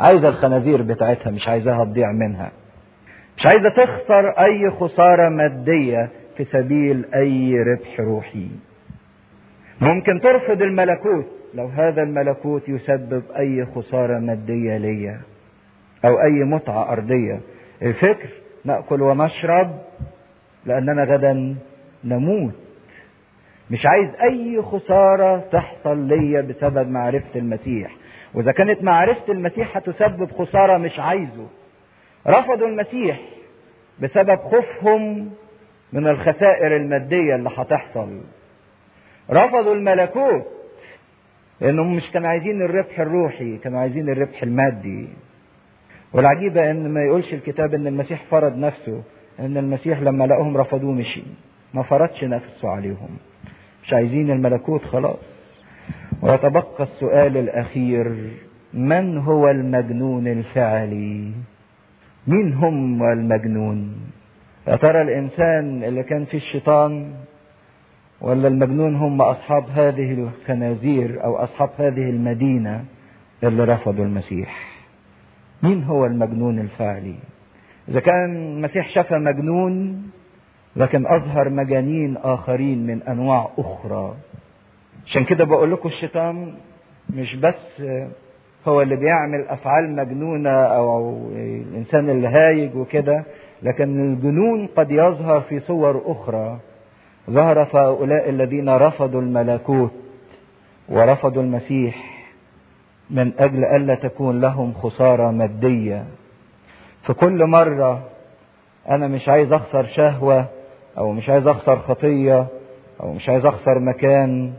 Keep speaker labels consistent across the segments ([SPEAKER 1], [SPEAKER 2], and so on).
[SPEAKER 1] عايزة الخنازير بتاعتها مش عايزاها تضيع منها مش عايزة تخسر أي خسارة مادية في سبيل أي ربح روحي ممكن ترفض الملكوت لو هذا الملكوت يسبب أي خسارة مادية ليا أو أي متعة أرضية الفكر نأكل ونشرب لأننا غدا نموت مش عايز أي خسارة تحصل ليا بسبب معرفة المسيح وإذا كانت معرفة المسيح هتسبب خسارة مش عايزه رفضوا المسيح بسبب خوفهم من الخسائر المادية اللي هتحصل رفضوا الملكوت لأنهم مش كانوا عايزين الربح الروحي كانوا عايزين الربح المادي والعجيبة ان ما يقولش الكتاب ان المسيح فرض نفسه ان المسيح لما لقوهم رفضوه مشي ما فرضش نفسه عليهم مش عايزين الملكوت خلاص ويتبقى السؤال الاخير من هو المجنون الفعلي مين هم المجنون يا ترى الانسان اللي كان فيه الشيطان ولا المجنون هم اصحاب هذه الخنازير او اصحاب هذه المدينه اللي رفضوا المسيح مين هو المجنون الفعلي اذا كان المسيح شفى مجنون لكن اظهر مجانين اخرين من انواع اخرى عشان كده بقول لكم الشيطان مش بس هو اللي بيعمل افعال مجنونه او الانسان اللي هايج وكده لكن الجنون قد يظهر في صور اخرى ظهر في هؤلاء الذين رفضوا الملكوت ورفضوا المسيح من اجل الا تكون لهم خساره ماديه في كل مره انا مش عايز اخسر شهوه او مش عايز اخسر خطيه او مش عايز اخسر مكان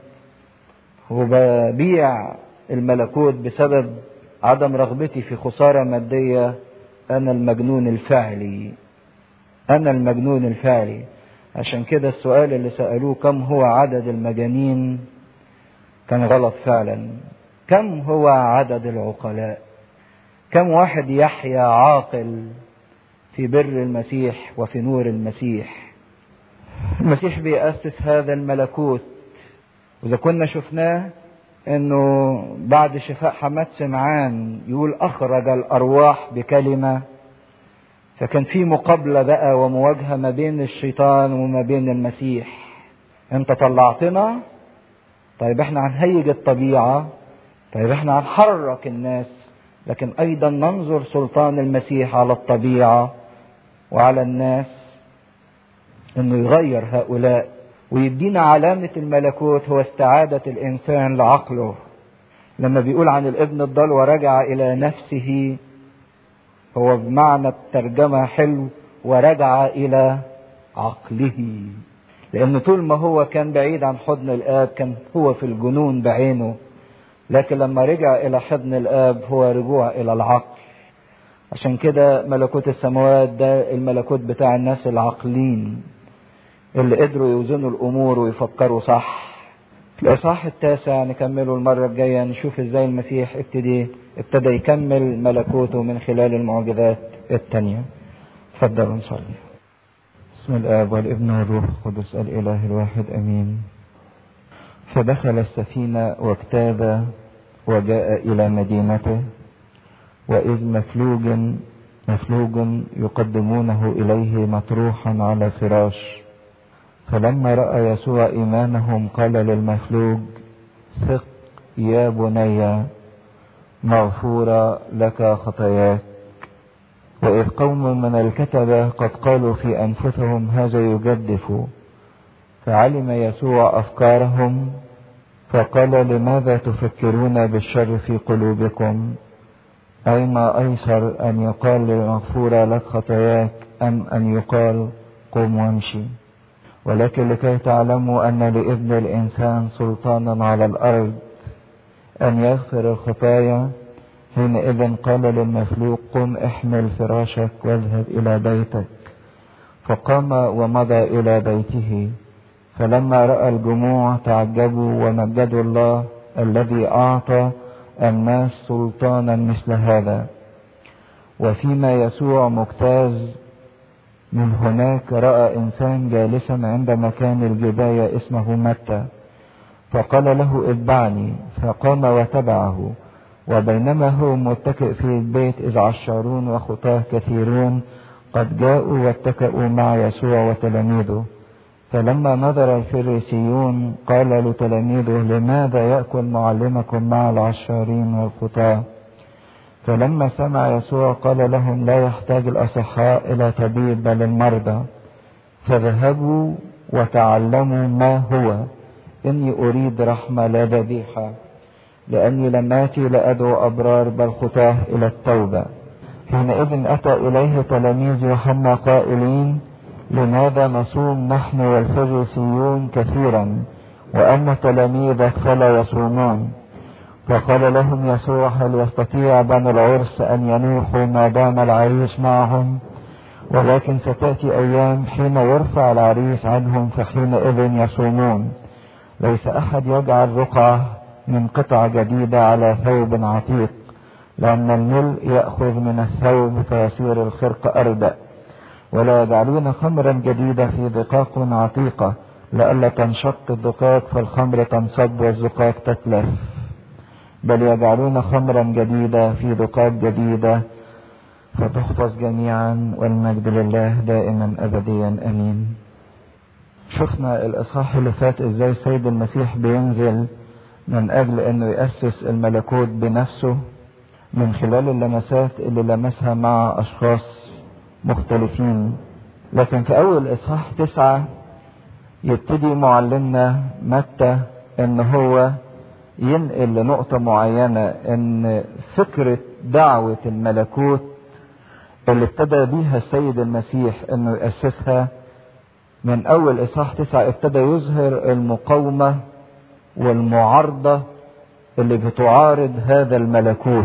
[SPEAKER 1] وببيع الملكوت بسبب عدم رغبتي في خساره ماديه انا المجنون الفعلي انا المجنون الفعلي عشان كده السؤال اللي سالوه كم هو عدد المجانين كان غلط فعلا كم هو عدد العقلاء كم واحد يحيا عاقل في بر المسيح وفي نور المسيح المسيح بيأسس هذا الملكوت وإذا كنا شفناه انه بعد شفاء حماد سمعان يقول اخرج الارواح بكلمه فكان في مقابله بقى ومواجهه ما بين الشيطان وما بين المسيح انت طلعتنا طيب احنا هنهيج الطبيعه طيب احنا هنحرك الناس لكن ايضا ننظر سلطان المسيح على الطبيعه وعلى الناس انه يغير هؤلاء ويدينا علامة الملكوت هو استعادة الإنسان لعقله لما بيقول عن الابن الضال ورجع إلى نفسه هو بمعنى الترجمة حلو ورجع إلى عقله لأن طول ما هو كان بعيد عن حضن الآب كان هو في الجنون بعينه لكن لما رجع إلى حضن الآب هو رجوع إلى العقل عشان كده ملكوت السماوات ده الملكوت بتاع الناس العاقلين اللي قدروا يوزنوا الامور ويفكروا صح الاصحاح التاسع نكمله المره الجايه نشوف ازاي المسيح ابتدي ابتدى يكمل ملكوته من خلال المعجزات التانية تفضلوا نصلي بسم الاب والابن والروح القدس الاله الواحد امين فدخل السفينه واجتاز وجاء الى مدينته واذ مفلوج مفلوج يقدمونه اليه مطروحا على فراش فلما راى يسوع ايمانهم قال للمفلوج ثق يا بني مغفورة لك خطاياك وإذ قوم من الكتبة قد قالوا في أنفسهم هذا يجدف فعلم يسوع أفكارهم فقال لماذا تفكرون بالشر في قلوبكم أيما أيسر أن يقال للمغفورة لك خطاياك أم أن يقال قم وامشي ولكن لكي تعلموا أن لابن الإنسان سلطانا على الأرض أن يغفر الخطايا حينئذ قال للمخلوق قم احمل فراشك واذهب إلى بيتك فقام ومضى إلى بيته فلما رأى الجموع تعجبوا ومجدوا الله الذي أعطى الناس سلطانا مثل هذا وفيما يسوع مجتاز من هناك رأى إنسان جالسا عند مكان الجباية اسمه متى فقال له اتبعني فقام وتبعه وبينما هو متكئ في البيت إذ عشارون وخطاه كثيرون قد جاءوا واتكأوا مع يسوع وتلاميذه فلما نظر الفريسيون قال لتلاميذه لماذا يأكل معلمكم مع العشارين والخطاه فلما سمع يسوع قال لهم لا يحتاج الأصحاء إلى طبيب بل المرضى فذهبوا وتعلموا ما هو إني أريد رحمة لا ذبيحة لأني لم آتي لأدعو أبرار بل خطاه إلى التوبة حينئذ أتى إليه تلاميذ يوحنا قائلين لماذا نصوم نحن والفريسيون كثيرا وأما تلاميذك فلا يصومون فقال لهم يسوع هل يستطيع بنو العرس أن ينوحوا ما دام العريس معهم ولكن ستأتي أيام حين يرفع العريس عنهم فحينئذ يصومون ليس أحد يجعل رقعة من قطعة جديدة على ثوب عتيق لأن الملء يأخذ من الثوب فيصير الخرق أردأ ولا يجعلون خمرا جديدة في دقاق عتيقة لئلا تنشق الدقاق فالخمر تنصب والزقاق تتلف بل يجعلون خمرا جديدة في دقاق جديدة فتحفظ جميعا والمجد لله دائما أبديا أمين شفنا الإصحاح اللي فات إزاي السيد المسيح بينزل من أجل أنه يأسس الملكوت بنفسه من خلال اللمسات اللي لمسها مع أشخاص مختلفين لكن في أول إصحاح تسعة يبتدي معلمنا متى أن هو ينقل لنقطة معينة ان فكرة دعوة الملكوت اللي ابتدى بيها السيد المسيح انه يأسسها من اول اصحاح تسعة ابتدى يظهر المقاومة والمعارضة اللي بتعارض هذا الملكوت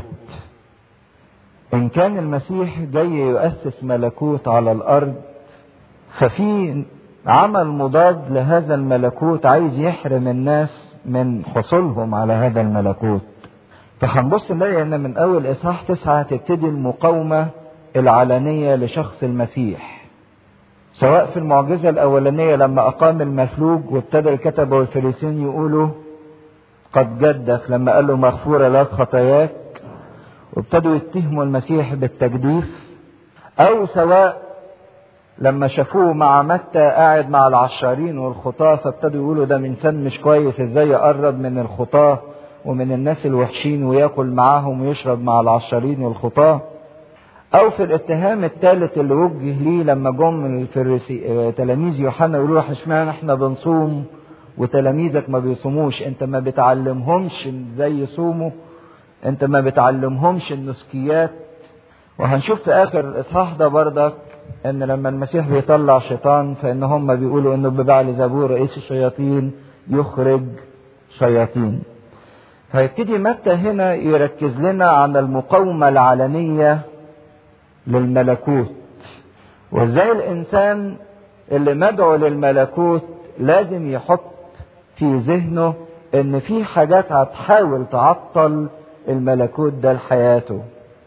[SPEAKER 1] ان كان المسيح جاي يؤسس ملكوت على الارض ففي عمل مضاد لهذا الملكوت عايز يحرم الناس من حصولهم على هذا الملكوت فهنبص نلاقي ان من اول اصحاح تسعة تبتدي المقاومة العلنية لشخص المسيح سواء في المعجزة الاولانية لما اقام المفلوج وابتدى الكتبة والفريسين يقولوا قد جدك لما قال له مغفورة لك خطاياك وابتدوا يتهموا المسيح بالتجديف او سواء لما شافوه مع متى قاعد مع العشارين والخطاة فابتدوا يقولوا ده انسان مش كويس ازاي يقرب من الخطاة ومن الناس الوحشين وياكل معاهم ويشرب مع العشارين والخطاة او في الاتهام الثالث اللي وجه ليه لما جم الفريسي تلاميذ يوحنا يقولوا له اشمعنى احنا بنصوم وتلاميذك ما بيصوموش انت ما بتعلمهمش ازاي يصوموا انت ما بتعلمهمش النسكيات وهنشوف في اخر الاصحاح ده بردك ان لما المسيح بيطلع شيطان فان هم بيقولوا انه ببعل زبور رئيس الشياطين يخرج شياطين فيبتدي متى هنا يركز لنا على المقاومة العلنية للملكوت وازاي الانسان اللي مدعو للملكوت لازم يحط في ذهنه ان في حاجات هتحاول تعطل الملكوت ده لحياته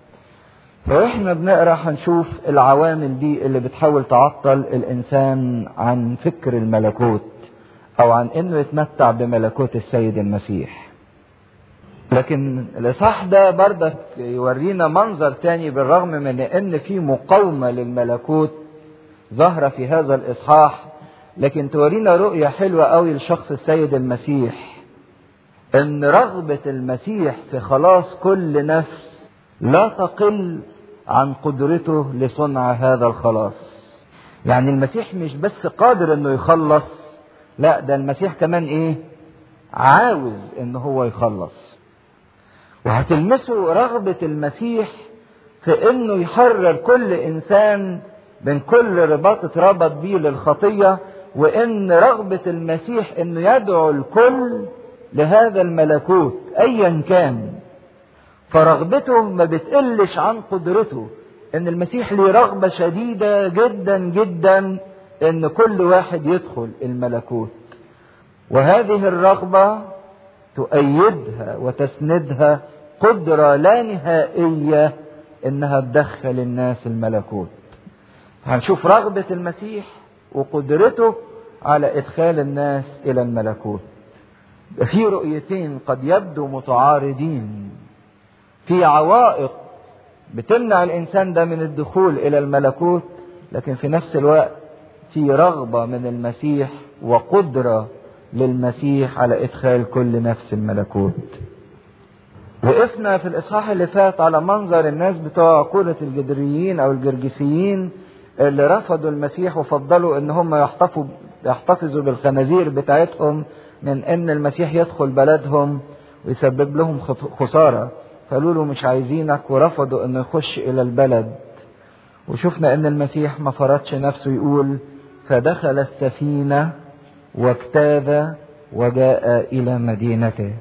[SPEAKER 1] فاحنا بنقرا هنشوف العوامل دي اللي بتحاول تعطل الانسان عن فكر الملكوت او عن انه يتمتع بملكوت السيد المسيح لكن الاصحاح ده بردك يورينا منظر تاني بالرغم من ان في مقاومه للملكوت ظاهره في هذا الاصحاح لكن تورينا رؤيه حلوه قوي لشخص السيد المسيح ان رغبه المسيح في خلاص كل نفس لا تقل عن قدرته لصنع هذا الخلاص يعني المسيح مش بس قادر انه يخلص لا ده المسيح كمان ايه عاوز ان هو يخلص وهتلمسوا رغبة المسيح في انه يحرر كل انسان من كل رباط اتربط بيه للخطية وان رغبة المسيح انه يدعو الكل لهذا الملكوت ايا كان فرغبته ما بتقلش عن قدرته ان المسيح ليه رغبة شديدة جدا جدا ان كل واحد يدخل الملكوت وهذه الرغبة تؤيدها وتسندها قدرة لا نهائية انها تدخل الناس الملكوت هنشوف رغبة المسيح وقدرته على ادخال الناس الى الملكوت في رؤيتين قد يبدو متعارضين في عوائق بتمنع الانسان ده من الدخول الى الملكوت لكن في نفس الوقت في رغبه من المسيح وقدره للمسيح على ادخال كل نفس الملكوت وقفنا في الاصحاح اللي فات على منظر الناس بتوع عقولة الجدريين او الجرجسيين اللي رفضوا المسيح وفضلوا ان هم يحتفظوا يحتفظوا بالخنازير بتاعتهم من ان المسيح يدخل بلدهم ويسبب لهم خسارة قالوا له مش عايزينك ورفضوا انه يخش الى البلد وشفنا ان المسيح ما فرضش نفسه يقول فدخل السفينة واجتاز وجاء الى مدينته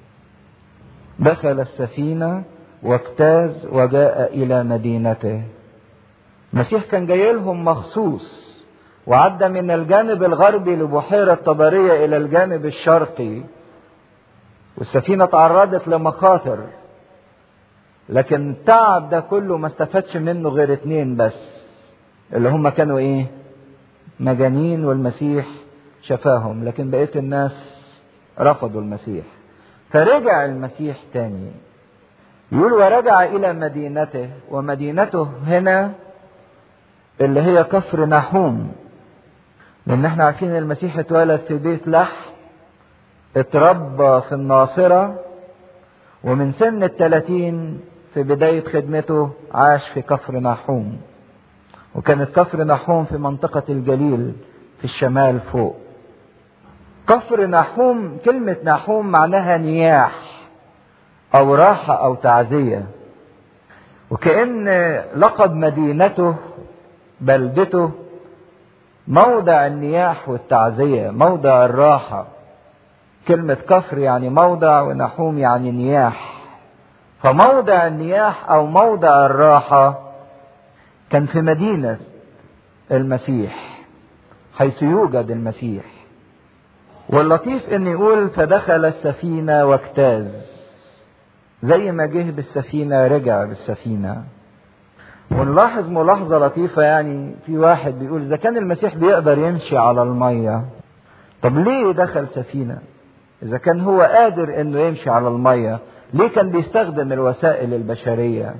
[SPEAKER 1] دخل السفينة واجتاز وجاء الى مدينته المسيح كان جاي لهم مخصوص وعدى من الجانب الغربي لبحيرة طبرية إلى الجانب الشرقي والسفينة تعرضت لمخاطر لكن التعب ده كله ما استفادش منه غير اتنين بس اللي هم كانوا ايه مجانين والمسيح شفاهم لكن بقية الناس رفضوا المسيح فرجع المسيح تاني يقول ورجع إلى مدينته ومدينته هنا اللي هي كفر نحوم لان احنا عارفين المسيح اتولد في بيت لحم اتربى في الناصرة ومن سن الثلاثين في بداية خدمته عاش في كفر نحوم وكانت كفر نحوم في منطقة الجليل في الشمال فوق كفر نحوم كلمة نحوم معناها نياح أو راحة أو تعزية وكأن لقب مدينته بلدته موضع النياح والتعزية موضع الراحة كلمة كفر يعني موضع ونحوم يعني نياح فموضع النياح أو موضع الراحة كان في مدينة المسيح حيث يوجد المسيح واللطيف ان يقول فدخل السفينة واجتاز زي ما جه بالسفينة رجع بالسفينة ونلاحظ ملاحظة لطيفة يعني في واحد بيقول إذا كان المسيح بيقدر يمشي على المية طب ليه دخل سفينة؟ إذا كان هو قادر إنه يمشي على المية ليه كان بيستخدم الوسائل البشرية؟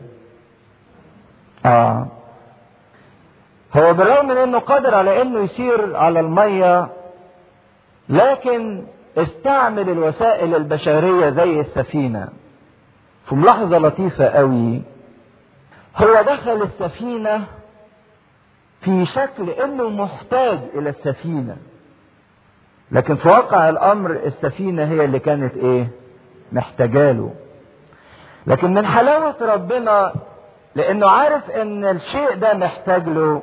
[SPEAKER 1] آه هو بالرغم من إنه قادر على إنه يسير على المية لكن استعمل الوسائل البشرية زي السفينة في ملاحظة لطيفة قوي هو دخل السفينة في شكل انه محتاج الى السفينة لكن في واقع الامر السفينة هي اللي كانت ايه محتاجاله لكن من حلاوة ربنا لانه عارف ان الشيء ده محتاج له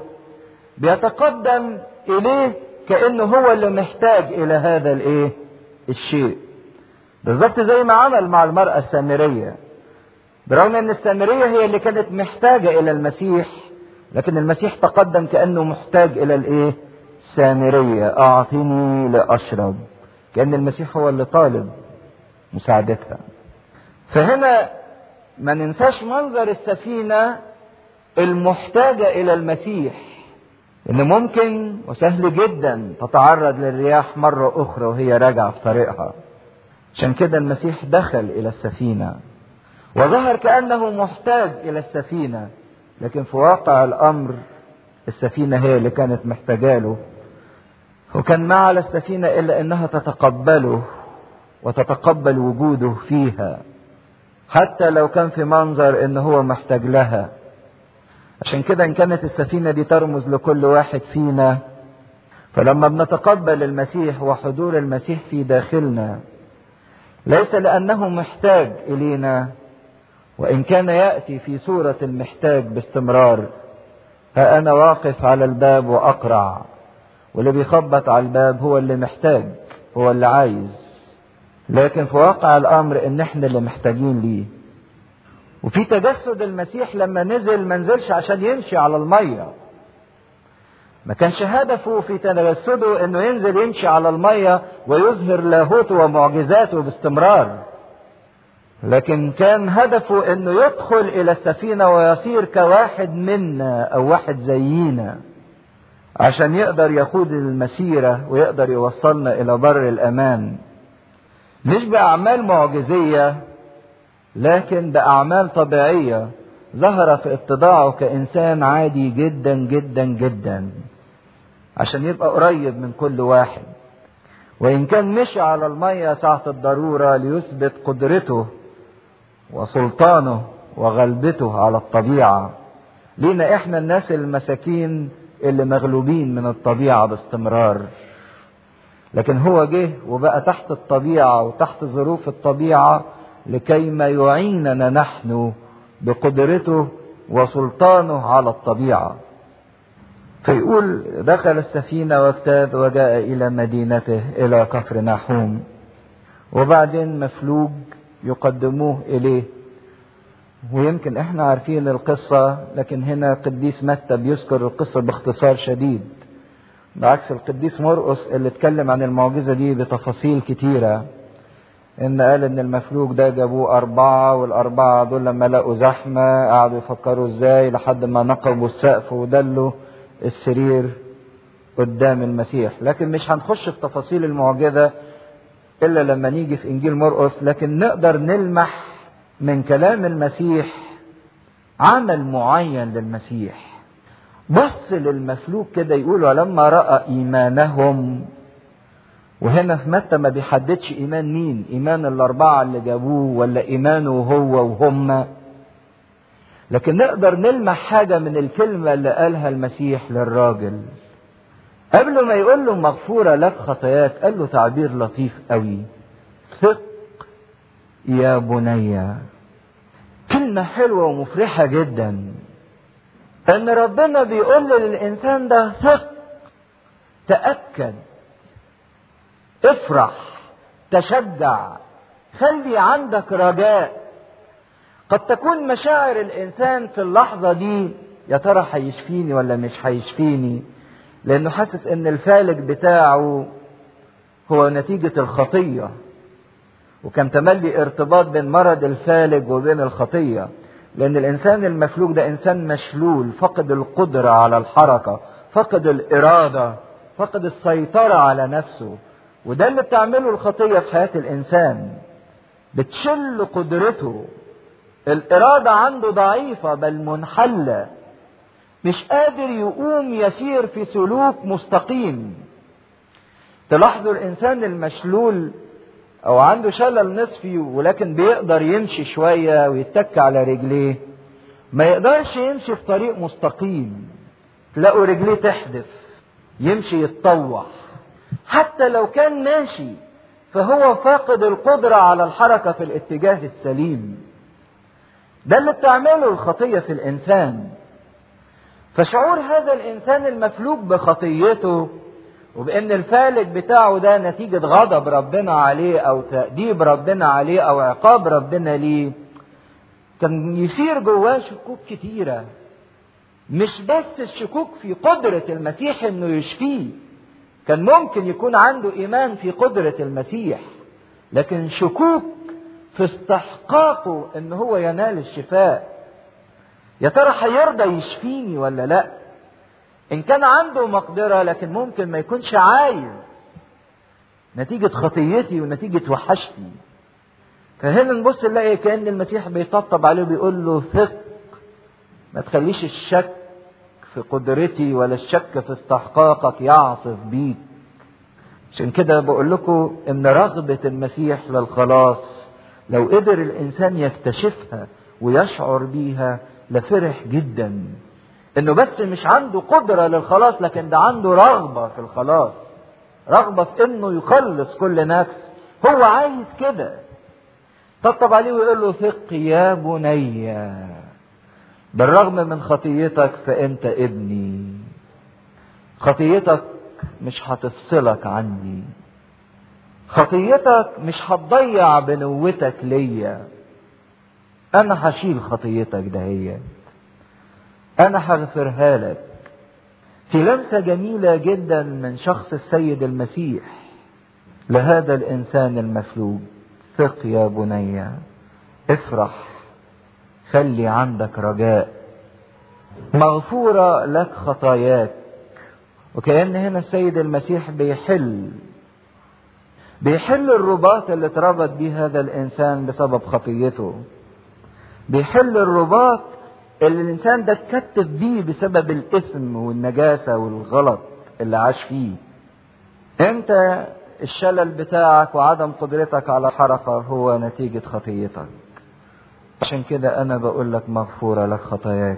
[SPEAKER 1] بيتقدم اليه كانه هو اللي محتاج الى هذا الايه الشيء بالظبط زي ما عمل مع المرأة السامرية برغم ان السامرية هي اللي كانت محتاجة الى المسيح لكن المسيح تقدم كأنه محتاج الى الايه السامرية اعطني لاشرب كأن المسيح هو اللي طالب مساعدتها فهنا ما ننساش منظر السفينة المحتاجة الى المسيح ان ممكن وسهل جدا تتعرض للرياح مرة اخرى وهي راجعة في طريقها عشان كده المسيح دخل الى السفينه وظهر كأنه محتاج إلى السفينة لكن في واقع الأمر السفينة هي اللي كانت محتاجاله وكان ما على السفينة إلا أنها تتقبله وتتقبل وجوده فيها حتى لو كان في منظر ان هو محتاج لها عشان كده ان كانت السفينة دي ترمز لكل واحد فينا فلما بنتقبل المسيح وحضور المسيح في داخلنا ليس لانه محتاج الينا وإن كان يأتي في صورة المحتاج باستمرار ها أنا واقف على الباب وأقرع واللي بيخبط على الباب هو اللي محتاج هو اللي عايز لكن في واقع الأمر إن إحنا اللي محتاجين ليه وفي تجسد المسيح لما نزل ما نزلش عشان يمشي على المية ما كانش هدفه في تجسده انه ينزل يمشي على المية ويظهر لاهوته ومعجزاته باستمرار لكن كان هدفه انه يدخل الى السفينة ويصير كواحد منا او واحد زينا عشان يقدر يقود المسيرة ويقدر يوصلنا الى بر الامان مش باعمال معجزية لكن بأعمال طبيعية ظهر في اتضاعه كإنسان عادي جدا جدا جدا عشان يبقى قريب من كل واحد وإن كان مشي على المية ساعة الضرورة ليثبت قدرته وسلطانه وغلبته على الطبيعة لينا احنا الناس المساكين اللي مغلوبين من الطبيعة باستمرار لكن هو جه وبقى تحت الطبيعة وتحت ظروف الطبيعة لكي ما يعيننا نحن بقدرته وسلطانه على الطبيعة فيقول دخل السفينة واجتاز وجاء إلى مدينته إلى كفر ناحوم وبعدين مفلوج يقدموه إليه ويمكن احنا عارفين القصة لكن هنا قديس متى بيذكر القصة باختصار شديد بعكس القديس مرقس اللي اتكلم عن المعجزة دي بتفاصيل كتيرة ان قال ان المفلوج ده جابوه اربعة والاربعة دول لما لقوا زحمة قعدوا يفكروا ازاي لحد ما نقبوا السقف ودلوا السرير قدام المسيح لكن مش هنخش في تفاصيل المعجزة الا لما نيجي في انجيل مرقس لكن نقدر نلمح من كلام المسيح عمل معين للمسيح بص للمفلوج كده يقول ولما راى ايمانهم وهنا في متى ما بيحددش ايمان مين ايمان الاربعه اللي جابوه ولا ايمانه هو وهم لكن نقدر نلمح حاجه من الكلمه اللي قالها المسيح للراجل قبل ما يقول له مغفوره لك خطاياك قال له تعبير لطيف قوي ثق يا بني كلمة حلوة ومفرحة جدا ان ربنا بيقول للانسان ده ثق تأكد افرح تشجع خلي عندك رجاء قد تكون مشاعر الانسان في اللحظة دي يا ترى هيشفيني ولا مش هيشفيني لانه حاسس ان الفالج بتاعه هو نتيجة الخطية وكان تملي ارتباط بين مرض الفالج وبين الخطية لأن الإنسان المفلوج ده إنسان مشلول فقد القدرة على الحركة فقد الإرادة فقد السيطرة على نفسه وده اللي بتعمله الخطية في حياة الإنسان بتشل قدرته الإرادة عنده ضعيفة بل منحلة مش قادر يقوم يسير في سلوك مستقيم تلاحظوا الإنسان المشلول او عنده شلل نصفي ولكن بيقدر يمشي شويه ويتك على رجليه ما يقدرش يمشي في طريق مستقيم تلاقوا رجليه تحدف يمشي يتطوح حتى لو كان ماشي فهو فاقد القدرة على الحركة في الاتجاه السليم ده اللي بتعمله الخطية في الإنسان فشعور هذا الإنسان المفلوج بخطيته وبان الفالج بتاعه ده نتيجة غضب ربنا عليه او تأديب ربنا عليه او عقاب ربنا ليه كان يصير جواه شكوك كتيرة مش بس الشكوك في قدرة المسيح انه يشفيه كان ممكن يكون عنده ايمان في قدرة المسيح لكن شكوك في استحقاقه ان هو ينال الشفاء يا ترى هيرضى يشفيني ولا لا ان كان عنده مقدرة لكن ممكن ما يكونش عايز نتيجة خطيتي ونتيجة وحشتي فهنا نبص نلاقي كأن المسيح بيطبطب عليه وبيقول له ثق ما تخليش الشك في قدرتي ولا الشك في استحقاقك يعصف بيك عشان كده بقول لكم ان رغبة المسيح للخلاص لو قدر الانسان يكتشفها ويشعر بيها لفرح جدا انه بس مش عنده قدرة للخلاص لكن ده عنده رغبة في الخلاص رغبة في انه يخلص كل نفس هو عايز كده طبطب عليه ويقول له ثق يا بني بالرغم من خطيتك فانت ابني خطيتك مش هتفصلك عني خطيتك مش هتضيع بنوتك ليا انا هشيل خطيتك دهيت انا هغفرها لك في لمسة جميلة جدا من شخص السيد المسيح لهذا الانسان المفلوج ثق يا بني افرح خلي عندك رجاء مغفورة لك خطاياك وكأن هنا السيد المسيح بيحل بيحل الرباط اللي اتربط بيه هذا الانسان بسبب خطيته بيحل الرباط اللي الانسان ده اتكتف بيه بسبب الاثم والنجاسه والغلط اللي عاش فيه انت الشلل بتاعك وعدم قدرتك على الحركه هو نتيجه خطيتك عشان كده انا بقول لك مغفوره لك خطاياك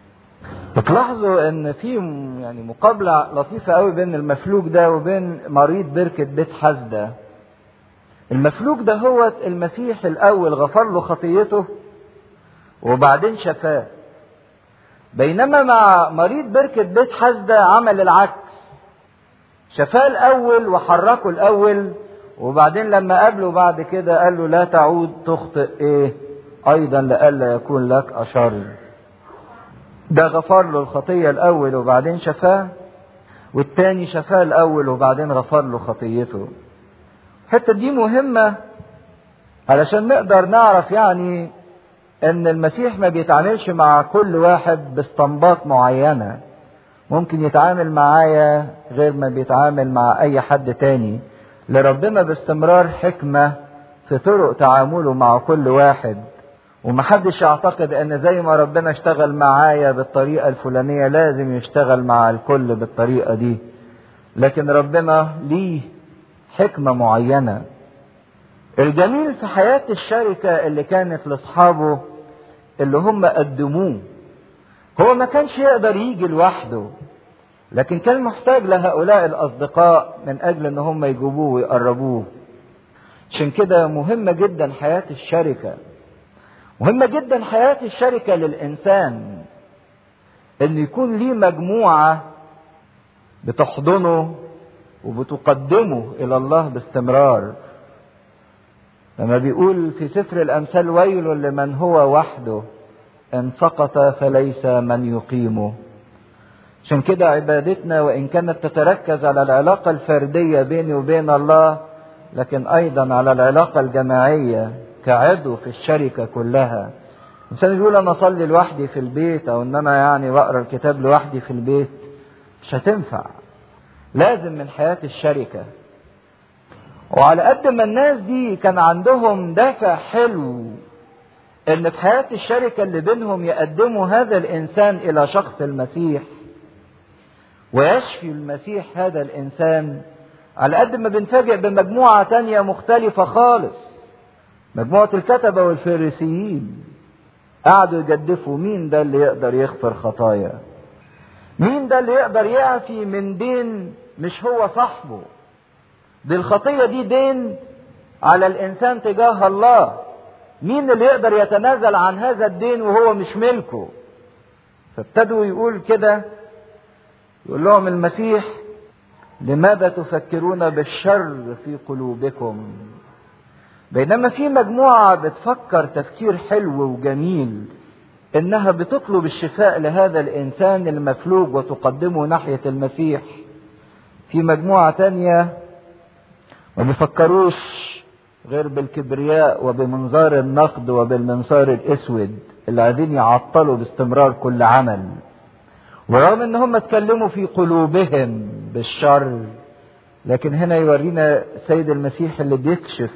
[SPEAKER 1] بتلاحظوا ان في يعني مقابله لطيفه قوي بين المفلوج ده وبين مريض بركه بيت حسده المفلوج ده هو المسيح الاول غفر له خطيته وبعدين شفاه بينما مع مريض بركة بيت حسدة عمل العكس شفاه الأول وحركه الأول وبعدين لما قابله بعد كده قال له لا تعود تخطئ إيه أيضا لئلا يكون لك أشر ده غفر له الخطية الأول وبعدين شفاه والتاني شفاه الأول وبعدين غفر له خطيته الحتة دي مهمة علشان نقدر نعرف يعني ان المسيح ما بيتعاملش مع كل واحد باستنباط معينة ممكن يتعامل معايا غير ما بيتعامل مع اي حد تاني لربنا باستمرار حكمة في طرق تعامله مع كل واحد ومحدش يعتقد ان زي ما ربنا اشتغل معايا بالطريقة الفلانية لازم يشتغل مع الكل بالطريقة دي لكن ربنا ليه حكمة معينة الجميل في حياة الشركة اللي كانت لأصحابه اللي هم قدموه هو ما كانش يقدر يجي لوحده لكن كان محتاج لهؤلاء الأصدقاء من أجل أن هم يجيبوه ويقربوه عشان كده مهمة جدا حياة الشركة مهمة جدا حياة الشركة للإنسان أن يكون ليه مجموعة بتحضنه وبتقدمه إلى الله باستمرار لما بيقول في سفر الأمثال ويل لمن هو وحده إن سقط فليس من يقيمه عشان كده عبادتنا وإن كانت تتركز على العلاقة الفردية بيني وبين الله لكن أيضا على العلاقة الجماعية كعضو في الشركة كلها الإنسان يقول أنا أصلي لوحدي في البيت أو إن أنا يعني بقرأ الكتاب لوحدي في البيت مش هتنفع لازم من حياة الشركة وعلى قد ما الناس دي كان عندهم دافع حلو ان في حياة الشركة اللي بينهم يقدموا هذا الانسان الى شخص المسيح ويشفي المسيح هذا الانسان على قد ما بنفاجئ بمجموعة تانية مختلفة خالص مجموعة الكتبة والفريسيين قعدوا يجدفوا مين ده اللي يقدر يغفر خطايا مين ده اللي يقدر يعفي من دين مش هو صاحبه دي الخطية دي دين على الإنسان تجاه الله مين اللي يقدر يتنازل عن هذا الدين وهو مش ملكه فابتدوا يقول كده يقول لهم المسيح لماذا تفكرون بالشر في قلوبكم بينما في مجموعة بتفكر تفكير حلو وجميل انها بتطلب الشفاء لهذا الانسان المفلوج وتقدمه ناحية المسيح في مجموعة تانية ما بيفكروش غير بالكبرياء وبمنظار النقد وبالمنظار الاسود اللي عايزين يعطلوا باستمرار كل عمل ورغم ان هم اتكلموا في قلوبهم بالشر لكن هنا يورينا سيد المسيح اللي بيكشف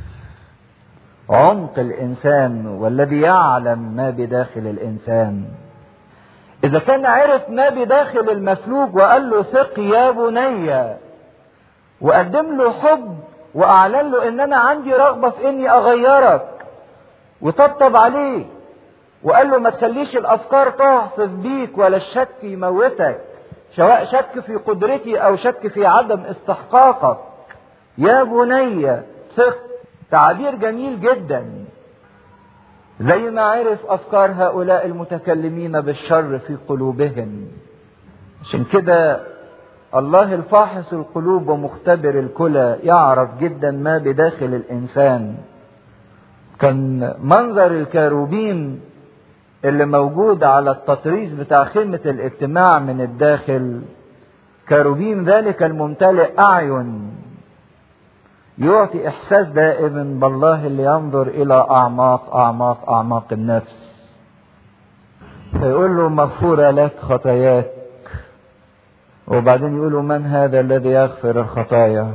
[SPEAKER 1] عمق الانسان والذي يعلم ما بداخل الانسان اذا كان عرف ما بداخل المفلوج وقال له ثق يا بني وقدم له حب واعلن له ان انا عندي رغبه في اني اغيرك وطبطب عليه وقال له ما تخليش الافكار تعصف بيك ولا الشك يموتك سواء شك في قدرتي او شك في عدم استحقاقك يا بني ثق تعبير جميل جدا زي ما عرف افكار هؤلاء المتكلمين بالشر في قلوبهم عشان كده الله الفاحص القلوب ومختبر الكلى يعرف جدا ما بداخل الانسان كان منظر الكاروبين اللي موجود على التطريز بتاع خيمة الاجتماع من الداخل كاروبين ذلك الممتلئ أعين يعطي إحساس دائم بالله اللي ينظر إلى أعماق أعماق أعماق النفس فيقول له مغفورة لك خطاياك وبعدين يقولوا من هذا الذي يغفر الخطايا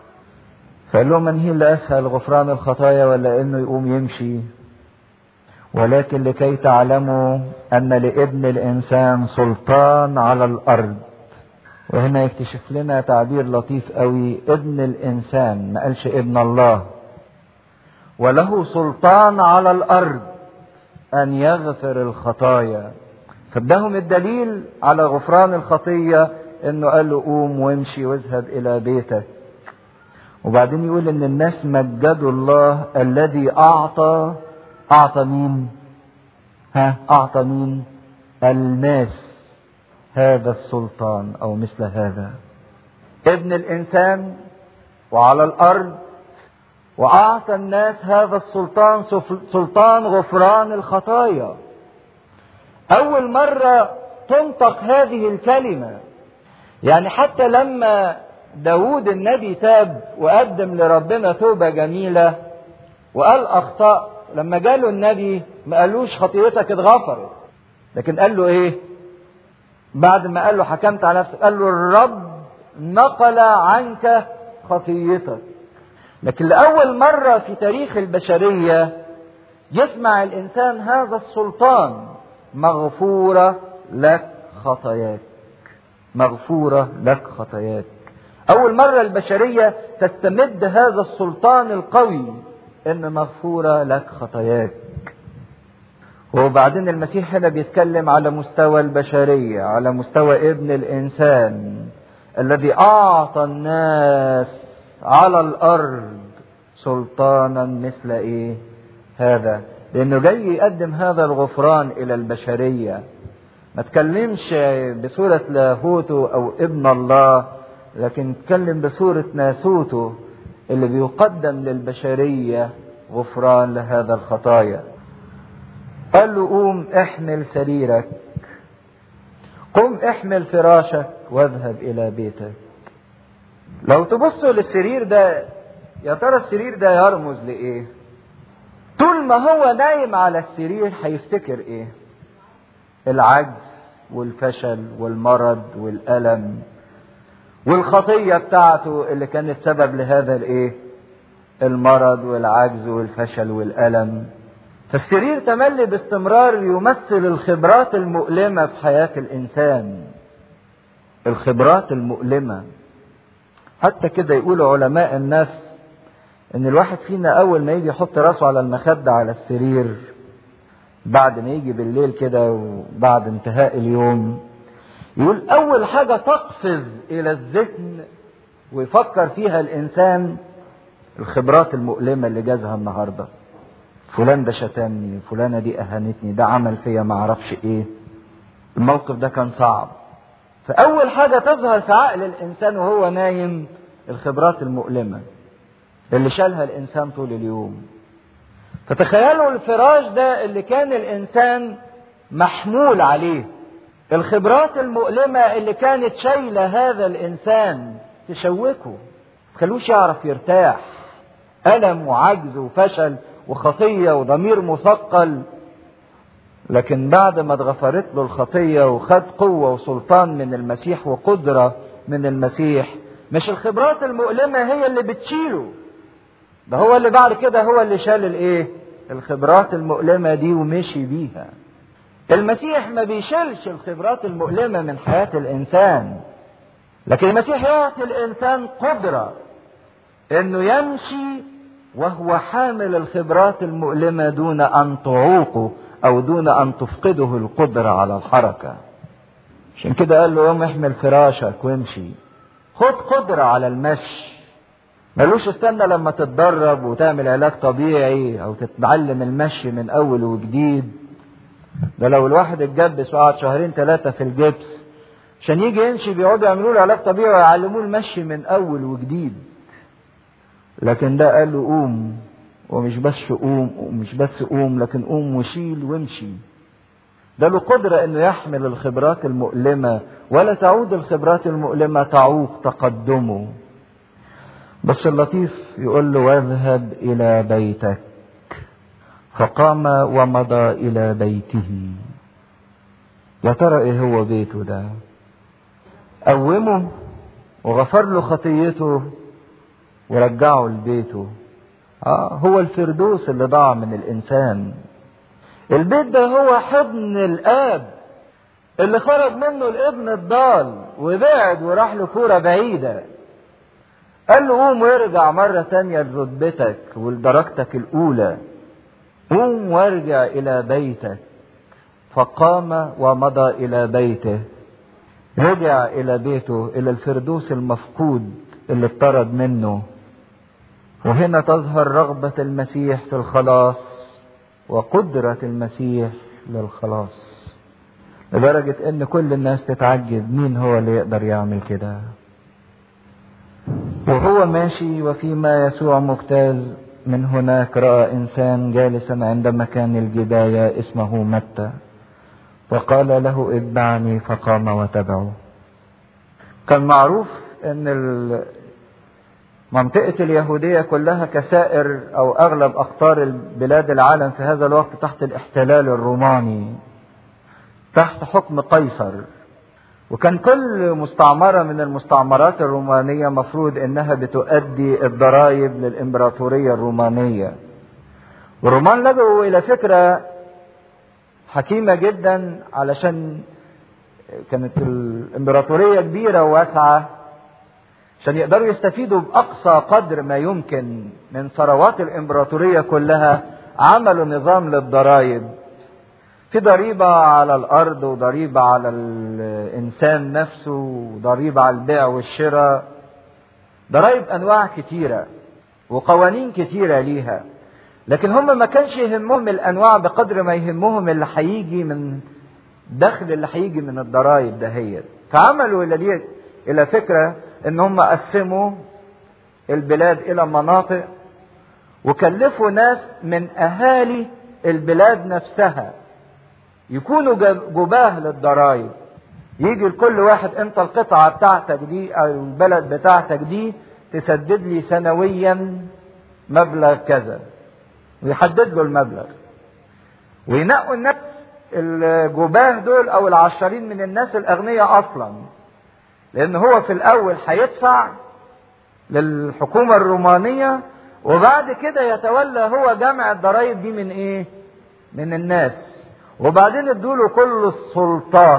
[SPEAKER 1] فقال لهم من هي اللي اسهل غفران الخطايا ولا انه يقوم يمشي ولكن لكي تعلموا أن لابن الإنسان سلطان على الأرض وهنا يكتشف لنا تعبير لطيف قوي ابن الإنسان ما قالش ابن الله وله سلطان على الأرض أن يغفر الخطايا فادهم الدليل على غفران الخطية انه قال له قوم وامشي واذهب الى بيتك وبعدين يقول ان الناس مجدوا الله الذي اعطى اعطى مين ها اعطى مين الناس هذا السلطان او مثل هذا ابن الانسان وعلى الارض واعطى الناس هذا السلطان سلطان غفران الخطايا اول مره تنطق هذه الكلمه يعني حتى لما داود النبي تاب وقدم لربنا توبة جميلة وقال أخطأ لما جاله النبي ما قالوش خطيتك اتغفرت لكن قال له ايه بعد ما قال له حكمت على نفسك قال له الرب نقل عنك خطيتك لكن لأول مرة في تاريخ البشرية يسمع الإنسان هذا السلطان مغفورة لك خطاياك مغفورة لك خطاياك أول مرة البشرية تستمد هذا السلطان القوي إن مغفورة لك خطاياك وبعدين المسيح هنا بيتكلم على مستوى البشرية على مستوى ابن الإنسان الذي أعطى الناس على الأرض سلطانا مثل إيه هذا لأنه جاي يقدم هذا الغفران إلى البشرية ما تكلمش بصورة لاهوته أو ابن الله لكن تكلم بصورة ناسوته اللي بيقدم للبشرية غفران لهذا الخطايا قال له قوم احمل سريرك قم احمل فراشك واذهب الى بيتك لو تبصوا للسرير ده يا ترى السرير ده يرمز لايه طول ما هو نايم على السرير هيفتكر ايه العجز والفشل والمرض والألم والخطية بتاعته اللي كانت سبب لهذا الايه المرض والعجز والفشل والألم فالسرير تملي باستمرار يمثل الخبرات المؤلمة في حياة الإنسان الخبرات المؤلمة حتى كده يقولوا علماء النفس ان الواحد فينا اول ما يجي يحط راسه على المخدة على السرير بعد ما يجي بالليل كده وبعد انتهاء اليوم يقول اول حاجة تقفز الى الذهن ويفكر فيها الانسان الخبرات المؤلمة اللي جازها النهاردة فلان ده شتمني فلانة دي اهانتني ده عمل فيا ما اعرفش ايه الموقف ده كان صعب فاول حاجة تظهر في عقل الانسان وهو نايم الخبرات المؤلمة اللي شالها الانسان طول اليوم فتخيلوا الفراش ده اللي كان الانسان محمول عليه الخبرات المؤلمة اللي كانت شايلة هذا الانسان تشوكه تخلوش يعرف يرتاح ألم وعجز وفشل وخطية وضمير مثقل لكن بعد ما اتغفرت له الخطية وخد قوة وسلطان من المسيح وقدرة من المسيح مش الخبرات المؤلمة هي اللي بتشيله ده هو اللي بعد كده هو اللي شال الايه الخبرات المؤلمة دي ومشي بيها المسيح ما بيشيلش الخبرات المؤلمة من حياة الإنسان لكن المسيح يعطي الإنسان قدرة إنه يمشي وهو حامل الخبرات المؤلمة دون أن تعوقه أو دون أن تفقده القدرة على الحركة عشان كده قال له قوم احمل فراشك وامشي خد قدرة على المشي ملوش استنى لما تتدرب وتعمل علاج طبيعي او تتعلم المشي من اول وجديد ده لو الواحد اتجبس وقعد شهرين ثلاثة في الجبس عشان يجي يمشي بيقعدوا يعملوا له علاج طبيعي ويعلموه المشي من اول وجديد لكن ده قال له قوم ومش بس قوم ومش بس قوم لكن قوم وشيل وامشي ده له قدرة انه يحمل الخبرات المؤلمة ولا تعود الخبرات المؤلمة تعوق تقدمه بس اللطيف يقول له واذهب الى بيتك فقام ومضى الى بيته يا ترى ايه هو بيته ده قومه وغفر له خطيته ورجعه لبيته اه هو الفردوس اللي ضاع من الانسان البيت ده هو حضن الاب اللي خرج منه الابن الضال وبعد وراح لكورة بعيدة قال له قوم وارجع مرة تانية لرتبتك ولدرجتك الأولى قوم وارجع إلى بيتك فقام ومضى إلى بيته رجع إلى بيته إلى الفردوس المفقود اللي اطرد منه وهنا تظهر رغبة المسيح في الخلاص وقدرة المسيح للخلاص لدرجة ان كل الناس تتعجب مين هو اللي يقدر يعمل كده وهو ماشي وفيما يسوع مجتاز من هناك رأى إنسان جالسا عند مكان الجباية اسمه متى فقال له اتبعني فقام وتبعه كان معروف ان منطقة اليهودية كلها كسائر او اغلب اقطار بلاد العالم في هذا الوقت تحت الاحتلال الروماني تحت حكم قيصر وكان كل مستعمرة من المستعمرات الرومانية مفروض انها بتؤدي الضرائب للامبراطورية الرومانية والرومان لجوا الى فكرة حكيمة جدا علشان كانت الامبراطورية كبيرة وواسعة عشان يقدروا يستفيدوا بأقصى قدر ما يمكن من ثروات الامبراطورية كلها عملوا نظام للضرائب في ضريبة على الأرض وضريبة على الإنسان نفسه وضريبة على البيع والشراء ضرائب أنواع كتيرة وقوانين كتيرة ليها لكن هم ما كانش يهمهم الأنواع بقدر ما يهمهم اللي هيجي من دخل اللي هيجي من الضرائب دهيت فعملوا إلى إلى فكرة إن هم قسموا البلاد إلى مناطق وكلفوا ناس من أهالي البلاد نفسها يكونوا جباه للضرائب يجي لكل واحد انت القطعة بتاعتك دي او البلد بتاعتك دي تسدد لي سنويا مبلغ كذا ويحدد له المبلغ وينقوا الناس الجباه دول او العشرين من الناس الاغنياء اصلا لان هو في الاول هيدفع للحكومة الرومانية وبعد كده يتولى هو جمع الضرائب دي من ايه من الناس وبعدين ادوله كل السلطات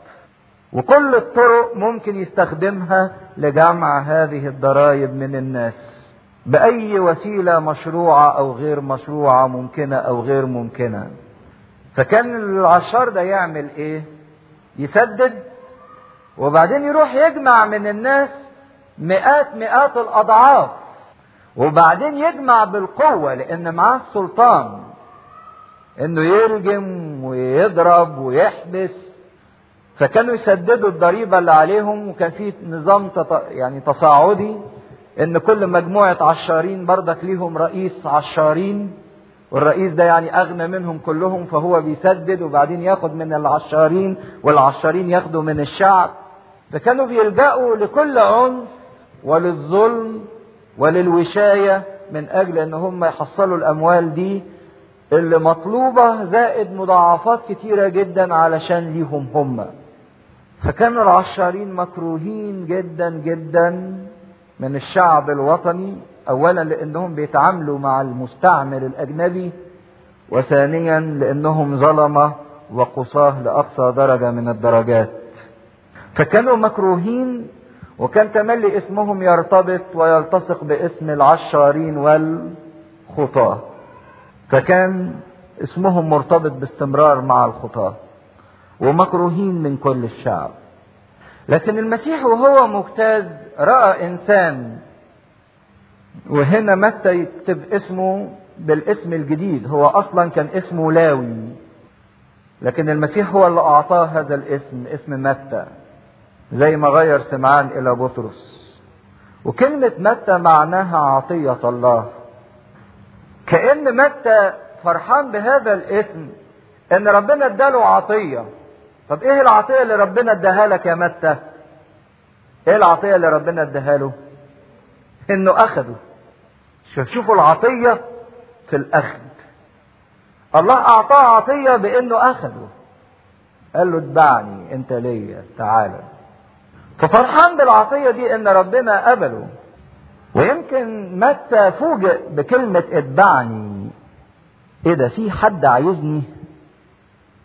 [SPEAKER 1] وكل الطرق ممكن يستخدمها لجمع هذه الضرائب من الناس بأي وسيلة مشروعة أو غير مشروعة ممكنة أو غير ممكنة فكان العشار ده يعمل إيه؟ يسدد وبعدين يروح يجمع من الناس مئات مئات الأضعاف وبعدين يجمع بالقوة لأن معاه السلطان انه يرجم ويضرب ويحبس فكانوا يسددوا الضريبه اللي عليهم وكان في نظام تط... يعني تصاعدي ان كل مجموعه عشارين بردك ليهم رئيس عشارين والرئيس ده يعني اغنى منهم كلهم فهو بيسدد وبعدين ياخد من العشارين والعشارين ياخدوا من الشعب فكانوا بيلجأوا لكل عنف وللظلم وللوشايه من اجل ان هم يحصلوا الاموال دي اللي مطلوبة زائد مضاعفات كتيرة جدا علشان ليهم هم فكان العشارين مكروهين جدا جدا من الشعب الوطني اولا لانهم بيتعاملوا مع المستعمر الاجنبي وثانيا لانهم ظلمة وقصاه لاقصى درجة من الدرجات فكانوا مكروهين وكان تملي اسمهم يرتبط ويلتصق باسم العشارين والخطاه فكان اسمهم مرتبط باستمرار مع الخطاة ومكروهين من كل الشعب لكن المسيح وهو مجتاز رأى إنسان وهنا متى يكتب اسمه بالاسم الجديد هو أصلا كان اسمه لاوي لكن المسيح هو اللي أعطاه هذا الاسم اسم متى زي ما غير سمعان إلى بطرس وكلمة متى معناها عطية الله كأن متى فرحان بهذا الاسم ان ربنا اداله عطية طب ايه العطية اللي ربنا اداها لك يا متى ايه العطية اللي ربنا اداها له انه اخده شوفوا العطية في الاخذ الله اعطاه عطية بانه اخده قال له اتبعني انت ليا تعالى ففرحان بالعطية دي ان ربنا قبله ويمكن متى فوجئ بكلمة اتبعني ايه ده في حد عايزني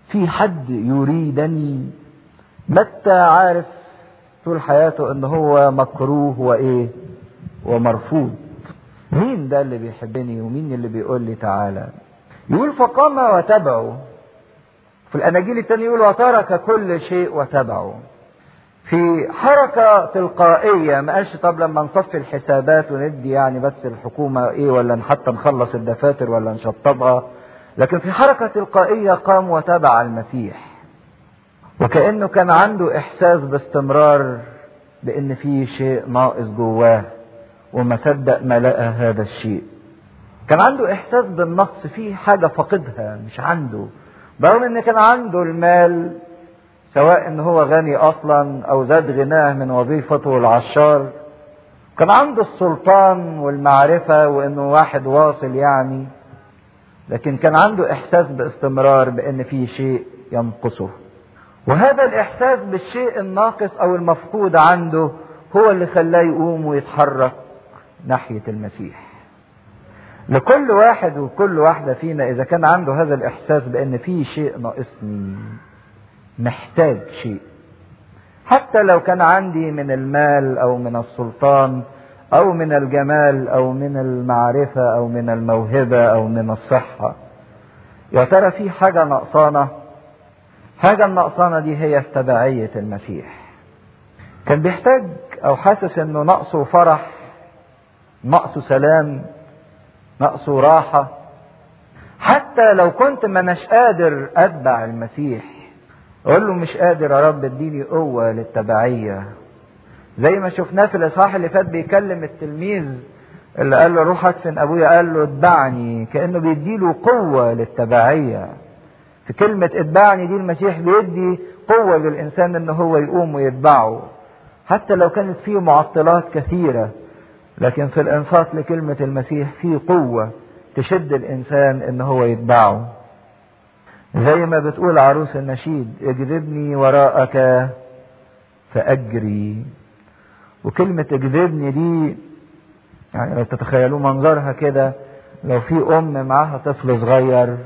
[SPEAKER 1] في حد يريدني متى عارف طول حياته ان هو مكروه وايه ومرفوض مين ده اللي بيحبني ومين اللي بيقول لي تعالى يقول فقام وتبعه في الاناجيل التاني يقول وترك كل شيء وتبعه في حركة تلقائية ما قالش طب لما نصفي الحسابات وندي يعني بس الحكومة ايه ولا حتى نخلص الدفاتر ولا نشطبها لكن في حركة تلقائية قام وتبع المسيح وكأنه كان عنده إحساس باستمرار بأن في شيء ناقص جواه وما صدق ما لقى هذا الشيء كان عنده إحساس بالنقص في حاجة فقدها مش عنده برغم ان كان عنده المال سواء ان هو غني اصلا او زاد غناه من وظيفته العشار كان عنده السلطان والمعرفة وانه واحد واصل يعني لكن كان عنده احساس باستمرار بان في شيء ينقصه وهذا الاحساس بالشيء الناقص او المفقود عنده هو اللي خلاه يقوم ويتحرك ناحية المسيح لكل واحد وكل واحدة فينا إذا كان عنده هذا الإحساس بأن في شيء ناقصني محتاج شيء حتى لو كان عندي من المال أو من السلطان أو من الجمال أو من المعرفة أو من الموهبة أو من الصحة يا ترى في حاجة نقصانة حاجة النقصانة دي هي في تبعية المسيح كان بيحتاج أو حاسس إنه نقصه فرح نقصه سلام نقصه راحة حتى لو كنت ما اناش قادر اتبع المسيح اقول له مش قادر يا رب اديني قوة للتبعية زي ما شفناه في الاصحاح اللي فات بيكلم التلميذ اللي قال له روح ادفن ابويا قال له اتبعني كانه بيديله قوة للتبعية في كلمة اتبعني دي المسيح بيدي قوة للإنسان إن هو يقوم ويتبعه حتى لو كانت فيه معطلات كثيرة لكن في الانصات لكلمة المسيح في قوة تشد الانسان ان هو يتبعه زي ما بتقول عروس النشيد اجذبني وراءك فاجري وكلمة اجذبني دي يعني لو تتخيلوا منظرها كده لو في ام معاها طفل صغير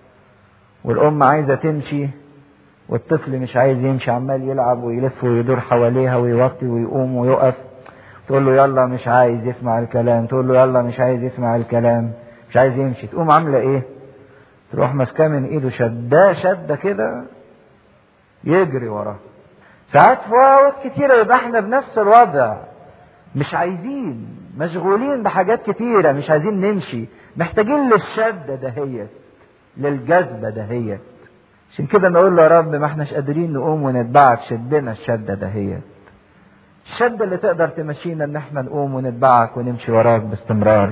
[SPEAKER 1] والام عايزة تمشي والطفل مش عايز يمشي عمال يلعب ويلف ويدور حواليها ويوطي ويقوم ويقف تقول له يلا مش عايز يسمع الكلام تقول له يلا مش عايز يسمع الكلام مش عايز يمشي تقوم عامله ايه تروح ماسكاه من ايده شداه شده كده يجري وراه ساعات في وقت كتيره يبقى احنا بنفس الوضع مش عايزين مشغولين بحاجات كتيرة مش عايزين نمشي محتاجين للشدة دهيت للجذبة دهيت عشان كده نقول له يا رب ما احناش قادرين نقوم ونتبعك شدنا الشدة دهيت الشدة اللي تقدر تمشينا ان احنا نقوم ونتبعك ونمشي وراك باستمرار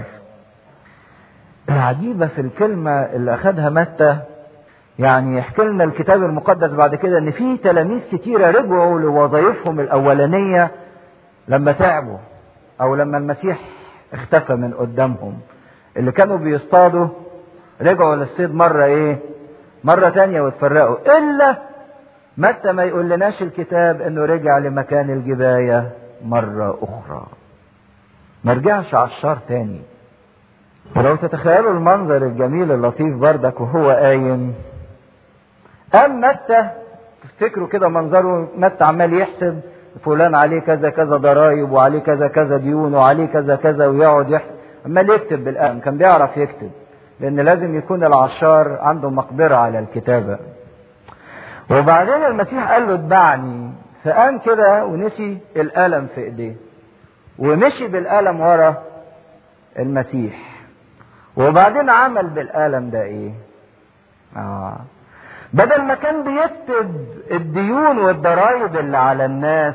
[SPEAKER 1] العجيبة في الكلمة اللي اخدها متى يعني يحكي لنا الكتاب المقدس بعد كده ان في تلاميذ كتيرة رجعوا لوظائفهم الاولانية لما تعبوا او لما المسيح اختفى من قدامهم اللي كانوا بيصطادوا رجعوا للصيد مرة ايه مرة تانية واتفرقوا الا متى ما يقول لناش الكتاب انه رجع لمكان الجباية مرة اخرى ما رجعش عشار تاني ولو تتخيلوا المنظر الجميل اللطيف بردك وهو قايم قام متى تفتكروا كده منظره متى عمال يحسب فلان عليه كذا كذا ضرايب وعليه كذا كذا ديون وعليه كذا كذا ويقعد يحسب عمال يكتب بالقلم كان بيعرف يكتب لان لازم يكون العشار عنده مقدرة على الكتابة وبعدين المسيح قال له اتبعني فقام كده ونسي القلم في ايديه ومشي بالقلم ورا المسيح وبعدين عمل بالقلم ده ايه اه بدل ما كان بيكتب الديون والضرائب اللي على الناس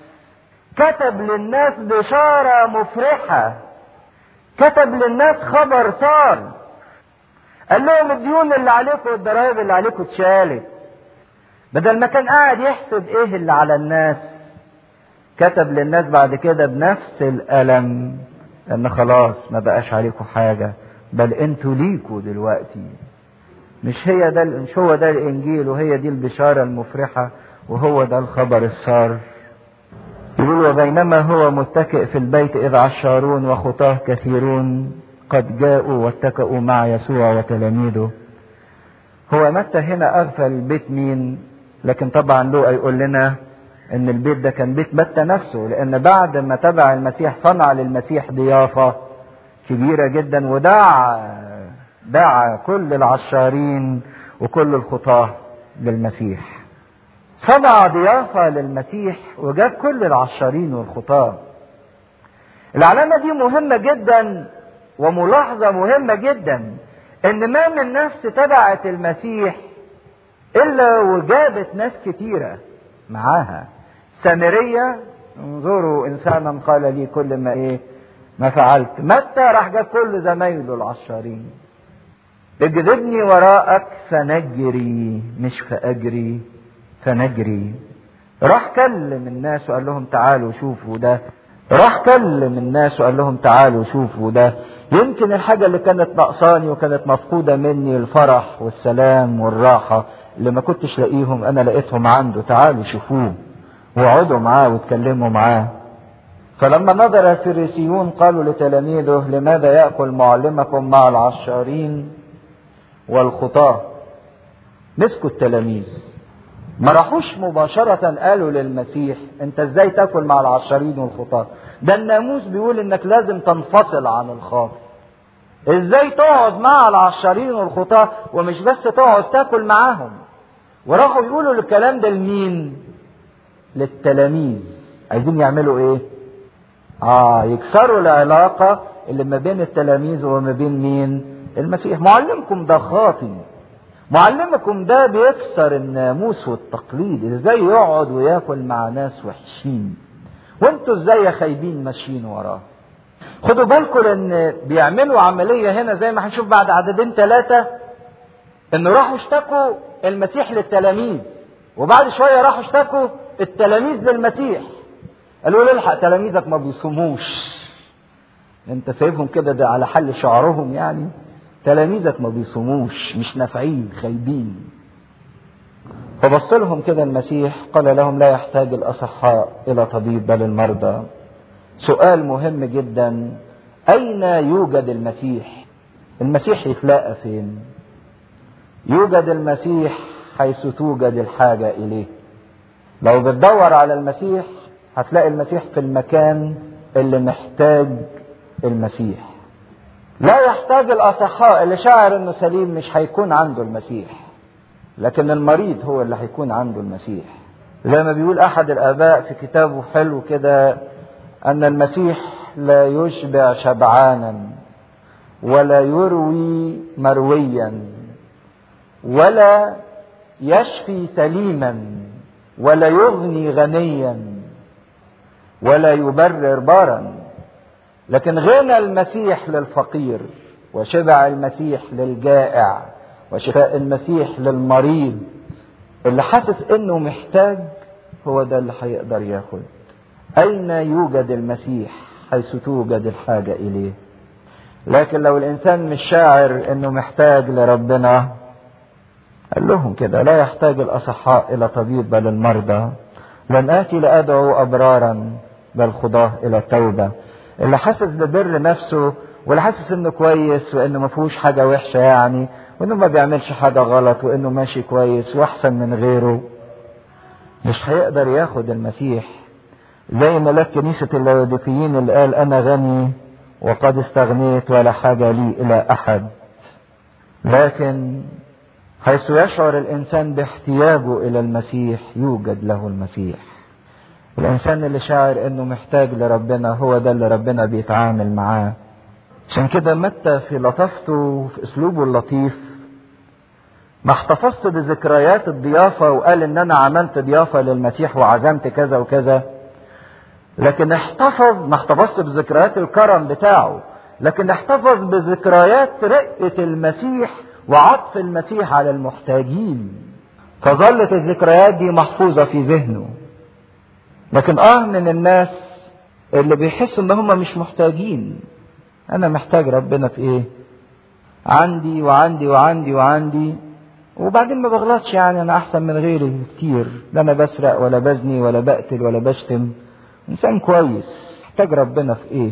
[SPEAKER 1] كتب للناس بشارة مفرحة كتب للناس خبر صار قال لهم الديون اللي عليكم والضرائب اللي عليكم اتشالت بدل ما كان قاعد يحسب ايه اللي على الناس كتب للناس بعد كده بنفس الألم ان خلاص ما بقاش عليكم حاجة بل انتوا ليكوا دلوقتي مش هي ده مش هو ده الانجيل وهي دي البشاره المفرحه وهو ده الخبر السار يقول وبينما هو متكئ في البيت اذ عشارون وخطاه كثيرون قد جاءوا واتكأوا مع يسوع وتلاميذه هو متى هنا اغفل بيت مين لكن طبعا لوقا يقول لنا ان البيت ده كان بيت متى نفسه لان بعد ما تبع المسيح صنع للمسيح ضيافة كبيرة جدا ودعا دعا كل العشارين وكل الخطاة للمسيح صنع ضيافة للمسيح وجاب كل العشارين والخطاة العلامة دي مهمة جدا وملاحظة مهمة جدا ان ما من نفس تبعت المسيح الا وجابت ناس كتيرة معاها سامرية انظروا انسانا قال لي كل ما ايه ما فعلت متى راح جاب كل زمايله العشارين اجذبني وراءك فنجري مش فاجري فنجري راح كلم الناس وقال لهم تعالوا شوفوا ده راح كلم الناس وقال لهم تعالوا شوفوا ده يمكن الحاجة اللي كانت ناقصاني وكانت مفقودة مني الفرح والسلام والراحة اللي ما كنتش لاقيهم انا لقيتهم عنده تعالوا شوفوه واقعدوا معاه واتكلموا معاه فلما نظر الفريسيون قالوا لتلاميذه لماذا يأكل معلمكم مع العشارين والخطاة مسكوا التلاميذ ما راحوش مباشرة قالوا للمسيح انت ازاي تاكل مع العشارين والخطاة ده الناموس بيقول انك لازم تنفصل عن الخاطئ ازاي تقعد مع العشارين والخطاة ومش بس تقعد تاكل معاهم وراحوا يقولوا الكلام ده لمين للتلاميذ عايزين يعملوا ايه اه يكسروا العلاقة اللي ما بين التلاميذ وما بين مين المسيح معلمكم ده خاطئ معلمكم ده بيكسر الناموس والتقليد ازاي يقعد وياكل مع ناس وحشين وانتوا ازاي يا خايبين ماشيين وراه خدوا بالكم ان بيعملوا عملية هنا زي ما هنشوف بعد عددين ثلاثة ان راحوا اشتكوا المسيح للتلاميذ وبعد شوية راحوا اشتكوا التلاميذ للمسيح قالوا له الحق تلاميذك ما بيصوموش انت سايبهم كده ده على حل شعرهم يعني تلاميذك ما بيصوموش مش نافعين خايبين فبص لهم كده المسيح قال لهم لا يحتاج الاصحاء الى طبيب بل المرضى سؤال مهم جدا اين يوجد المسيح المسيح يتلاقى فين يوجد المسيح حيث توجد الحاجه اليه لو بتدور على المسيح هتلاقي المسيح في المكان اللي محتاج المسيح لا يحتاج الاصحاء اللي شاعر انه سليم مش هيكون عنده المسيح لكن المريض هو اللي هيكون عنده المسيح زي ما بيقول احد الاباء في كتابه حلو كده ان المسيح لا يشبع شبعانا ولا يروي مرويا ولا يشفي سليما ولا يغني غنيا ولا يبرر بارا لكن غنى المسيح للفقير وشبع المسيح للجائع وشفاء المسيح للمريض اللي حاسس انه محتاج هو ده اللي هيقدر ياخد اين يوجد المسيح حيث توجد الحاجه اليه لكن لو الانسان مش شاعر انه محتاج لربنا قال لهم كده لا يحتاج الاصحاء الى طبيب بل المرضى لم اتي لادعو ابرارا بل خضاه الى التوبه اللي حاسس ببر نفسه واللي حاسس انه كويس وانه ما فيهوش حاجه وحشه يعني وانه ما بيعملش حاجه غلط وانه ماشي كويس واحسن من غيره مش هيقدر ياخد المسيح زي ملاك كنيسة اللوديكيين اللي قال أنا غني وقد استغنيت ولا حاجة لي إلى أحد لكن حيث يشعر الإنسان باحتياجه إلى المسيح يوجد له المسيح الإنسان اللي شاعر إنه محتاج لربنا هو ده اللي ربنا بيتعامل معاه عشان كده متى في لطافته في أسلوبه اللطيف ما احتفظت بذكريات الضيافة وقال إن أنا عملت ضيافة للمسيح وعزمت كذا وكذا لكن احتفظ ما احتفظش بذكريات الكرم بتاعه لكن احتفظ بذكريات رقة المسيح وعطف المسيح على المحتاجين فظلت الذكريات دي محفوظة في ذهنه لكن اه من الناس اللي بيحسوا ان هم مش محتاجين انا محتاج ربنا في ايه عندي وعندي وعندي وعندي وبعدين ما بغلطش يعني انا احسن من غيري كتير لا انا بسرق ولا بزني ولا بقتل ولا بشتم انسان كويس محتاج ربنا في ايه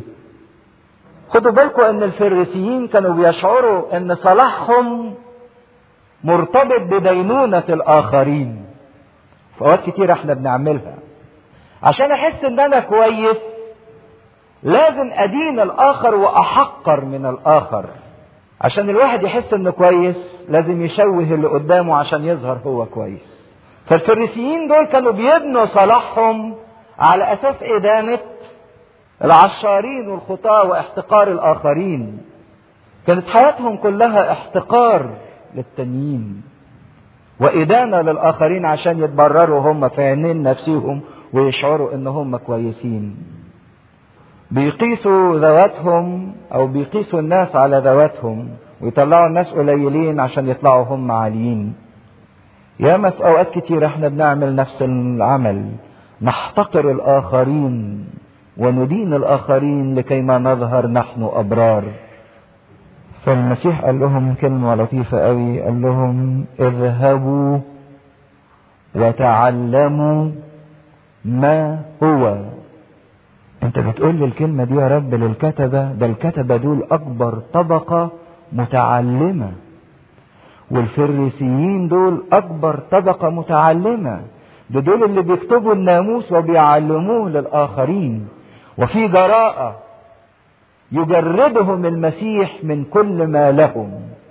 [SPEAKER 1] خدوا بالكم ان الفريسيين كانوا بيشعروا ان صلاحهم مرتبط بدينونة الآخرين في أوقات كتير احنا بنعملها عشان أحس إن أنا كويس لازم أدين الآخر وأحقر من الآخر عشان الواحد يحس إنه كويس لازم يشوه اللي قدامه عشان يظهر هو كويس فالفريسيين دول كانوا بيبنوا صلاحهم على أساس إدانة العشارين والخطاة واحتقار الآخرين كانت حياتهم كلها احتقار للتانيين وإدانة للآخرين عشان يتبرروا هم في عينين نفسهم ويشعروا إن هم كويسين بيقيسوا ذواتهم أو بيقيسوا الناس على ذواتهم ويطلعوا الناس قليلين عشان يطلعوا هم عاليين ياما في أوقات كتير احنا بنعمل نفس العمل نحتقر الآخرين وندين الآخرين لكي ما نظهر نحن أبرار فالمسيح قال لهم كلمة لطيفة قوي قال لهم اذهبوا وتعلموا ما هو انت بتقول لي الكلمة دي يا رب للكتبة ده الكتبة دول اكبر طبقة متعلمة والفريسيين دول اكبر طبقة متعلمة ده دول اللي بيكتبوا الناموس وبيعلموه للاخرين وفي جراءة يجردهم المسيح من كل ما لهم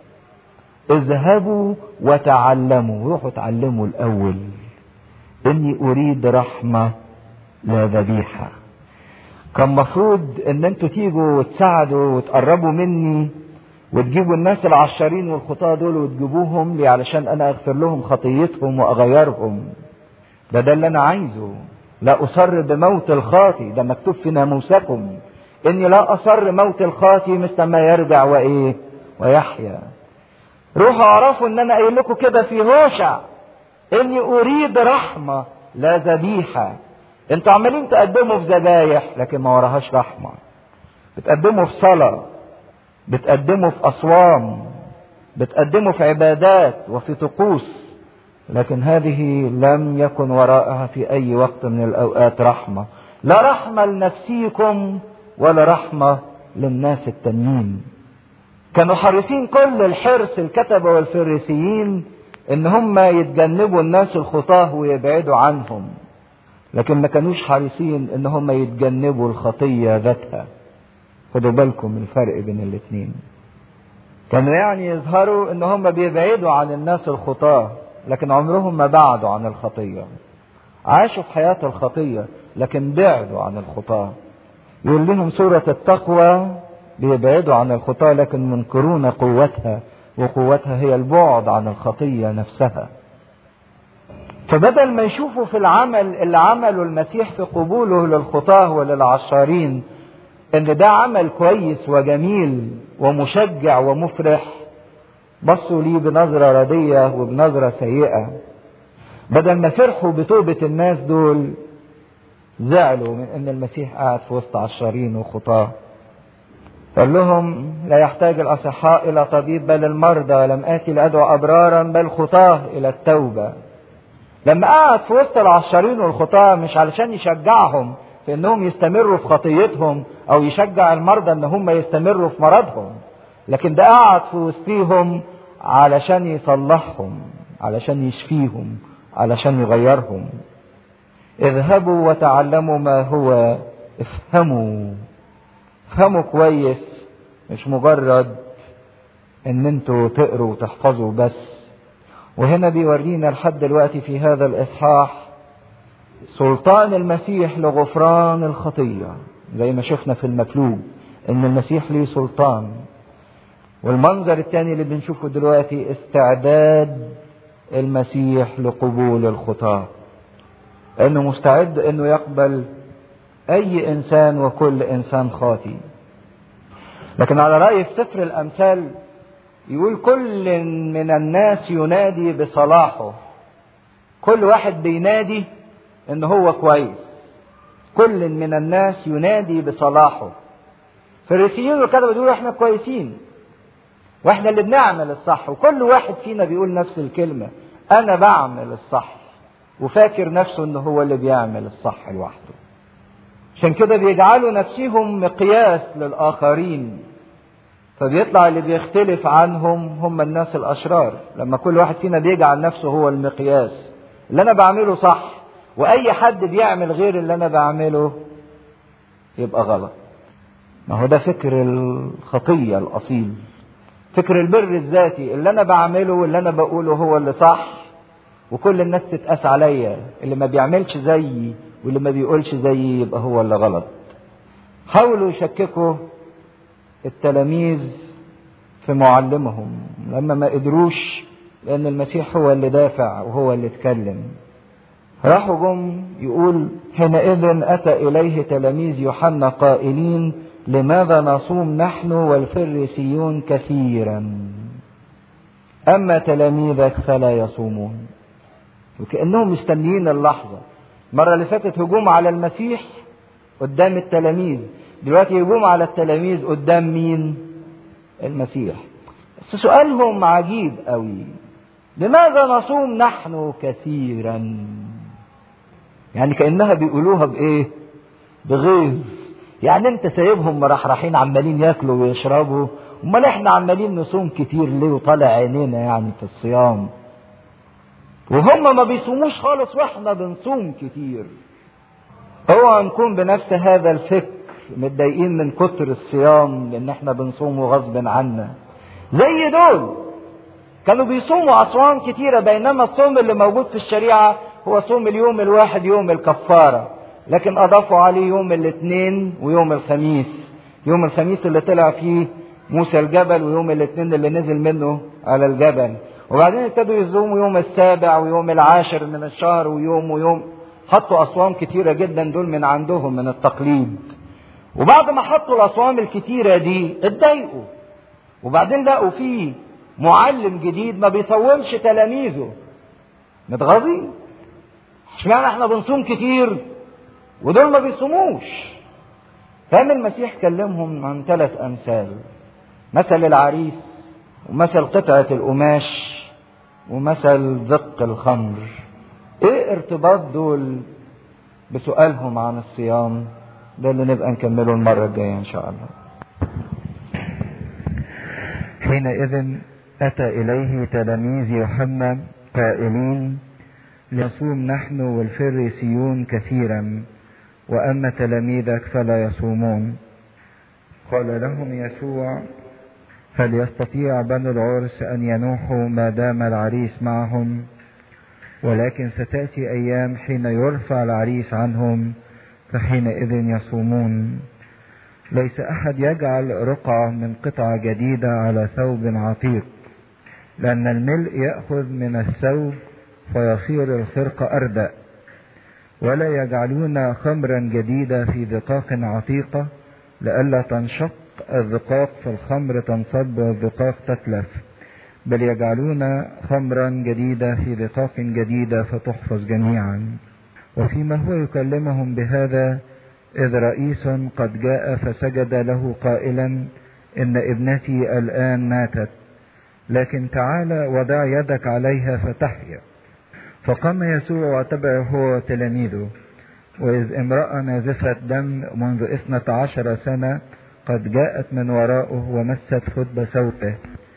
[SPEAKER 1] اذهبوا وتعلموا روحوا تعلموا الاول اني اريد رحمة لا ذبيحة كان مفروض ان انتوا تيجوا وتساعدوا وتقربوا مني وتجيبوا الناس العشارين والخطاة دول وتجيبوهم لي علشان انا اغفر لهم خطيتهم واغيرهم ده ده اللي انا عايزه لا اصر بموت الخاطي ده مكتوب في ناموسكم اني لا اصر موت الخاطي مثل ما يرجع وايه ويحيا روحوا اعرفوا ان انا قايل لكم كده في هوشع اني اريد رحمه لا ذبيحه انتوا عمالين تقدموا في ذبايح لكن ما وراهاش رحمه بتقدموا في صلاه بتقدموا في اصوام بتقدموا في عبادات وفي طقوس لكن هذه لم يكن وراءها في اي وقت من الاوقات رحمه لا رحمه لنفسيكم ولا رحمه للناس التانيين كانوا حريصين كل الحرص الكتبه والفريسيين ان هم يتجنبوا الناس الخطاه ويبعدوا عنهم لكن ما كانوش حريصين ان هم يتجنبوا الخطيه ذاتها خدوا بالكم من الفرق بين الاثنين كانوا يعني يظهروا ان هم بيبعدوا عن الناس الخطاه لكن عمرهم ما بعدوا عن الخطيه عاشوا في حياه الخطيه لكن بعدوا عن الخطاه يقول لهم سوره التقوى بيبعدوا عن الخطاه لكن منكرون قوتها وقوتها هي البعد عن الخطيه نفسها فبدل ما يشوفوا في العمل اللي عمله المسيح في قبوله للخطاه وللعشارين ان ده عمل كويس وجميل ومشجع ومفرح بصوا ليه بنظرة ردية وبنظرة سيئة بدل ما فرحوا بتوبة الناس دول زعلوا من ان المسيح قاعد في وسط عشارين وخطاه قال لهم لا يحتاج الاصحاء الى طبيب بل المرضى لم اتي لادعو ابرارا بل خطاه الى التوبه لما قعد في وسط العشارين والخطاه مش علشان يشجعهم في انهم يستمروا في خطيتهم او يشجع المرضى ان هم يستمروا في مرضهم لكن ده قعد في وسطيهم علشان يصلحهم علشان يشفيهم علشان يغيرهم اذهبوا وتعلموا ما هو افهموا افهموا كويس مش مجرد ان انتوا تقروا وتحفظوا بس وهنا بيورينا لحد دلوقتي في هذا الاصحاح سلطان المسيح لغفران الخطيه زي ما شفنا في المكلوب ان المسيح ليه سلطان والمنظر الثاني اللي بنشوفه دلوقتي استعداد المسيح لقبول الخطاه انه مستعد انه يقبل اي انسان وكل انسان خاطي لكن على راي في سفر الامثال يقول كل من الناس ينادي بصلاحه كل واحد بينادي ان هو كويس كل من الناس ينادي بصلاحه فريسيين والكتبة بيقولوا احنا كويسين واحنا اللي بنعمل الصح وكل واحد فينا بيقول نفس الكلمة انا بعمل الصح وفاكر نفسه ان هو اللي بيعمل الصح لوحده عشان كده بيجعلوا نفسهم مقياس للآخرين فبيطلع اللي بيختلف عنهم هم الناس الاشرار لما كل واحد فينا بيجعل نفسه هو المقياس اللي انا بعمله صح واي حد بيعمل غير اللي انا بعمله يبقى غلط ما هو ده فكر الخطية الاصيل فكر البر الذاتي اللي انا بعمله واللي انا بقوله هو اللي صح وكل الناس تتقاس عليا اللي ما بيعملش زيي واللي ما بيقولش زيي يبقى هو اللي غلط حاولوا يشككوا التلاميذ في معلمهم لما ما قدروش لان المسيح هو اللي دافع وهو اللي اتكلم راحوا جم يقول حينئذ اتى اليه تلاميذ يوحنا قائلين لماذا نصوم نحن والفريسيون كثيرا اما تلاميذك فلا يصومون وكانهم مستنيين اللحظه المره اللي فاتت هجوم على المسيح قدام التلاميذ دلوقتي هجوم على التلاميذ قدام مين المسيح بس سؤالهم عجيب قوي لماذا نصوم نحن كثيرا يعني كانها بيقولوها بايه بغيظ يعني انت سايبهم مرحرحين عمالين ياكلوا ويشربوا امال احنا عمالين نصوم كتير ليه وطالع عينينا يعني في الصيام وهم ما بيصوموش خالص واحنا بنصوم كتير اوعى نكون بنفس هذا الفكر متضايقين من كتر الصيام لان احنا بنصومه غصب عنا زي دول كانوا بيصوموا اصوام كتيره بينما الصوم اللي موجود في الشريعه هو صوم اليوم الواحد يوم الكفاره لكن اضافوا عليه يوم الاثنين ويوم الخميس يوم الخميس اللي طلع فيه موسى الجبل ويوم الاثنين اللي نزل منه على الجبل وبعدين ابتدوا يصوموا يوم السابع ويوم العاشر من الشهر ويوم ويوم حطوا اصوام كتيره جدا دول من عندهم من التقليد وبعد ما حطوا الاصوام الكتيره دي اتضايقوا وبعدين لقوا فيه معلم جديد ما بيصومش تلاميذه متغاظين اشمعنى احنا بنصوم كتير ودول ما بيصوموش فقام المسيح كلمهم عن ثلاث امثال مثل العريس ومثل قطعة القماش ومثل دق الخمر ايه ارتباط دول بسؤالهم عن الصيام ده اللي نبقى نكمله المرة الجاية ان شاء الله حينئذ أتى إليه تلاميذ يوحنا قائلين لنصوم نحن والفريسيون كثيرا وأما تلاميذك فلا يصومون قال لهم يسوع فليستطيع بنو العرس أن ينوحوا ما دام العريس معهم ولكن ستأتي أيام حين يرفع العريس عنهم فحينئذ يصومون ليس أحد يجعل رقعة من قطعة جديدة على ثوب عتيق لأن الملء يأخذ من الثوب فيصير الخرق أردأ ولا يجعلون خمرا جديدة في دقاق عتيقة لئلا تنشق الدقاق في الخمر تنصب والدقاق تتلف بل يجعلون خمرا جديدة في دقاق جديدة فتحفظ جميعا وفيما هو يكلمهم بهذا إذ رئيس قد جاء فسجد له قائلا إن ابنتي الآن ماتت لكن تعال وضع يدك عليها فتحيا فقام يسوع وتبعه هو وتلاميذه وإذ امرأة نازفة دم منذ اثنة عشر سنة قد جاءت من وراءه ومست خطب ثوبه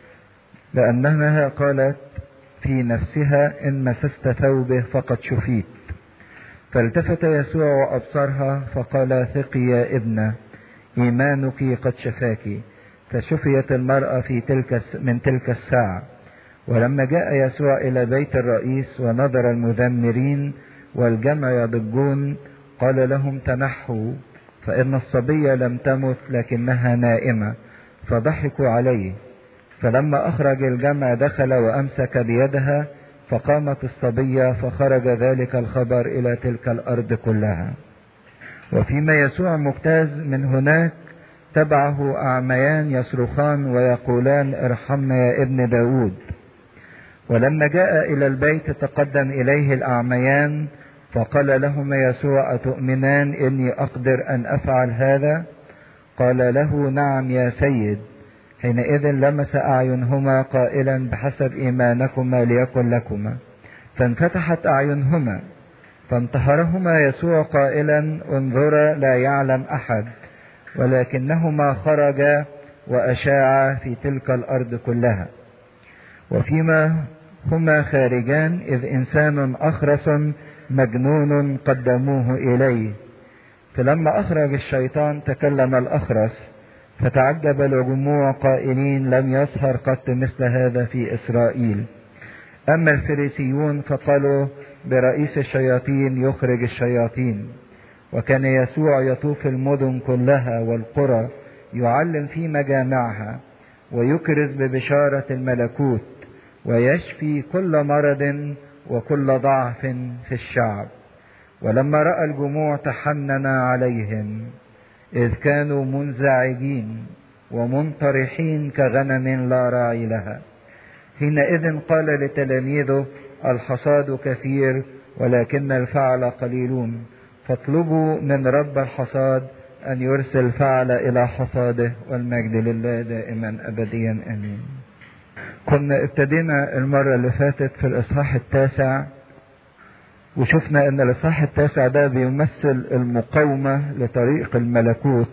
[SPEAKER 1] لأنها قالت في نفسها إن مسست ثوبه فقد شفيت فالتفت يسوع وأبصرها فقال ثقي يا ابنة إيمانك قد شفاك فشفيت المرأة في تلك من تلك الساعة ولما جاء يسوع إلى بيت الرئيس ونظر المذمرين والجمع يضجون قال لهم تنحوا فإن الصبية لم تمت لكنها نائمة فضحكوا عليه فلما أخرج الجمع دخل وأمسك بيدها فقامت الصبية فخرج ذلك الخبر إلى تلك الأرض كلها وفيما يسوع مجتاز من هناك تبعه أعميان يصرخان ويقولان ارحمنا يا ابن داود ولما جاء إلى البيت تقدم إليه الأعميان فقال لهما يسوع أتؤمنان إني أقدر أن أفعل هذا قال له نعم يا سيد حينئذ لمس أعينهما قائلا بحسب إيمانكما ليكن لكما فانفتحت أعينهما فانتهرهما يسوع قائلا انظرا لا يعلم أحد ولكنهما خرجا وأشاع في تلك الأرض كلها وفيما هما خارجان إذ إنسان أخرس مجنون قدموه إليه فلما أخرج الشيطان تكلم الأخرس فتعجب الجموع قائلين لم يسهر قط مثل هذا في إسرائيل أما الفريسيون فقالوا برئيس الشياطين يخرج الشياطين وكان يسوع يطوف المدن كلها والقرى يعلم في مجامعها ويكرز ببشارة الملكوت ويشفي كل مرض وكل ضعف في الشعب ولما رأى الجموع تحنن عليهم إذ كانوا منزعجين ومنطرحين كغنم لا راعي لها حينئذ قال لتلاميذه الحصاد كثير ولكن الفعل قليلون فاطلبوا من رب الحصاد أن يرسل فعل إلى حصاده والمجد لله دائما أبديا آمين كنا ابتدينا المرة اللي فاتت في الإصحاح التاسع وشفنا ان الاصحاح التاسع ده بيمثل المقاومة لطريق الملكوت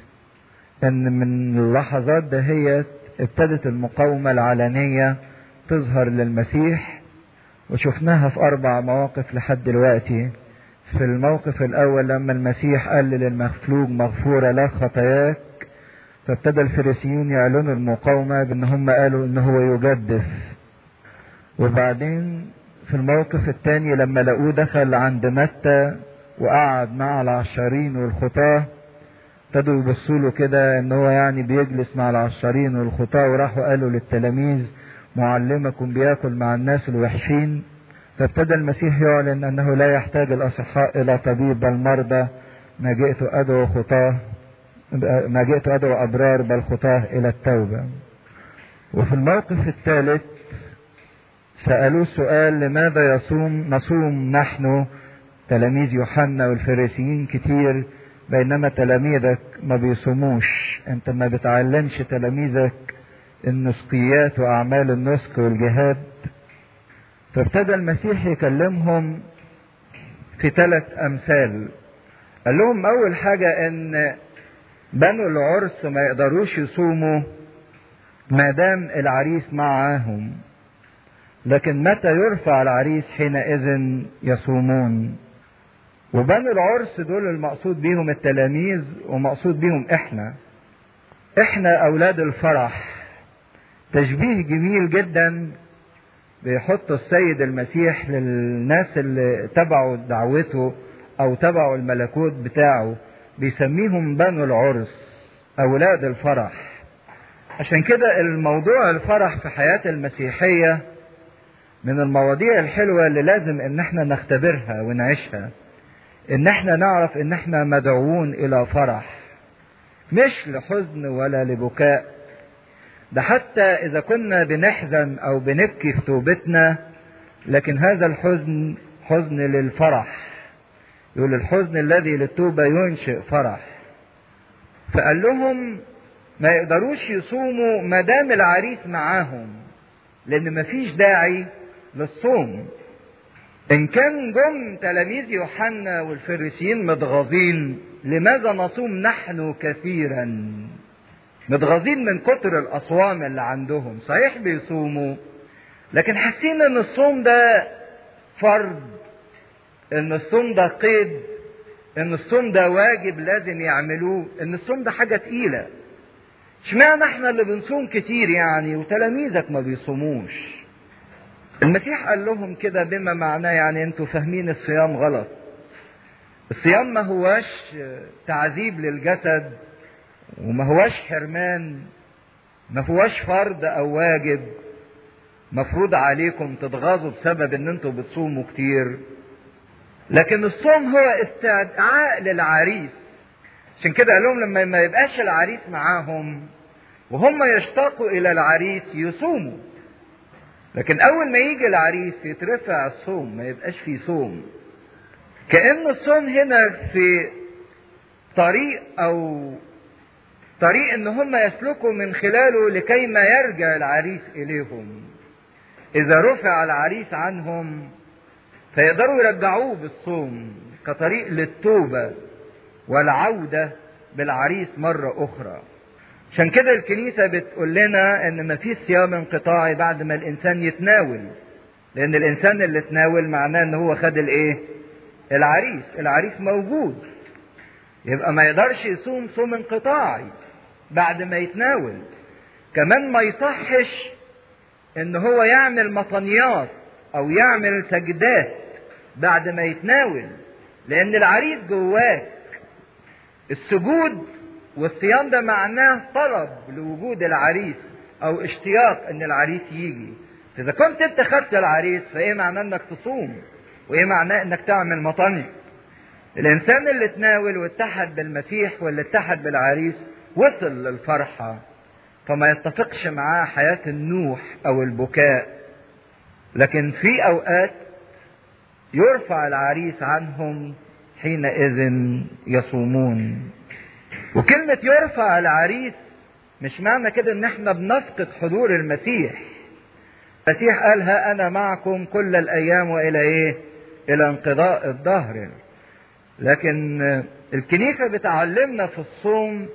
[SPEAKER 1] ان من اللحظات دهيت ابتدت المقاومة العلنية تظهر للمسيح وشفناها في اربع مواقف لحد دلوقتي في الموقف الاول لما المسيح قال للمخلوق مغفورة لك خطاياك فابتدى الفريسيون يعلنوا المقاومة بان هم قالوا ان هو يجدف وبعدين في الموقف الثاني لما لقوه دخل عند متى وقعد مع العشارين والخطاة ابتدوا يبصوا له كده ان هو يعني بيجلس مع العشارين والخطاة وراحوا قالوا للتلاميذ معلمكم بياكل مع الناس الوحشين فابتدى المسيح يعلن انه لا يحتاج الاصحاء الى طبيب بل مرضى ما جئت ادعو خطاه ما جئت ادعو ابرار بل خطاه الى التوبه وفي الموقف الثالث سألوه سؤال لماذا يصوم نصوم نحن تلاميذ يوحنا والفريسيين كتير بينما تلاميذك ما بيصوموش انت ما بتعلمش تلاميذك النسقيات واعمال النسك والجهاد فابتدى المسيح يكلمهم في ثلاث امثال قال لهم اول حاجة ان بنو العرس ما يقدروش يصوموا ما دام العريس معاهم لكن متى يرفع العريس حينئذ يصومون وبنو العرس دول المقصود بيهم التلاميذ ومقصود بيهم احنا احنا اولاد الفرح تشبيه جميل جدا بيحط السيد المسيح للناس اللي تبعوا دعوته او تبعوا الملكوت بتاعه بيسميهم بنو العرس اولاد الفرح عشان كده الموضوع الفرح في حياة المسيحية من المواضيع الحلوة اللي لازم ان احنا نختبرها ونعيشها ان احنا نعرف ان احنا مدعوون الى فرح مش لحزن ولا لبكاء ده حتى اذا كنا بنحزن او بنبكي في توبتنا لكن هذا الحزن حزن للفرح يقول الحزن الذي للتوبة ينشئ فرح فقال لهم ما يقدروش يصوموا ما دام العريس معاهم لان مفيش داعي للصوم ان كان جم تلاميذ يوحنا والفريسيين متغاظين لماذا نصوم نحن كثيرا متغاظين من كتر الاصوام اللي عندهم صحيح بيصوموا لكن حاسين ان الصوم ده فرض ان الصوم ده قيد ان الصوم ده واجب لازم يعملوه ان الصوم ده حاجه تقيله اشمعنى احنا اللي بنصوم كتير يعني وتلاميذك ما بيصوموش المسيح قال لهم كده بما معناه يعني انتوا فاهمين الصيام غلط الصيام ما هواش تعذيب للجسد وما هواش حرمان ما هواش فرض او واجب مفروض عليكم تتغاظوا بسبب ان انتوا بتصوموا كتير لكن الصوم هو استدعاء للعريس عشان كده قال لهم لما ما يبقاش العريس معاهم وهم يشتاقوا الى العريس يصوموا لكن اول ما يجي العريس يترفع الصوم ما يبقاش فيه صوم كأن الصوم هنا في طريق او طريق ان هم يسلكوا من خلاله لكي ما يرجع العريس اليهم اذا رفع العريس عنهم فيقدروا يرجعوه بالصوم كطريق للتوبة والعودة بالعريس مرة أخرى عشان كده الكنيسة بتقول لنا ان مفيش صيام انقطاعي بعد ما الانسان يتناول لان الانسان اللي تناول معناه ان هو خد الايه العريس العريس موجود يبقى ما يقدرش يصوم صوم انقطاعي بعد ما يتناول كمان ما يصحش ان هو يعمل مطنيات او يعمل سجدات بعد ما يتناول لان العريس جواك السجود والصيام ده معناه طلب لوجود العريس او اشتياق ان العريس يجي اذا كنت انت خدت العريس فايه معناه انك تصوم وايه معناه انك تعمل مطني الانسان اللي تناول واتحد بالمسيح واللي اتحد بالعريس وصل للفرحة فما يتفقش معاه حياة النوح او البكاء لكن في اوقات يرفع العريس عنهم حينئذ يصومون وكلمة يرفع العريس مش معنى كده ان احنا بنفقد حضور المسيح المسيح قال ها انا معكم كل الايام والى ايه الى انقضاء الظهر لكن الكنيسة بتعلمنا في الصوم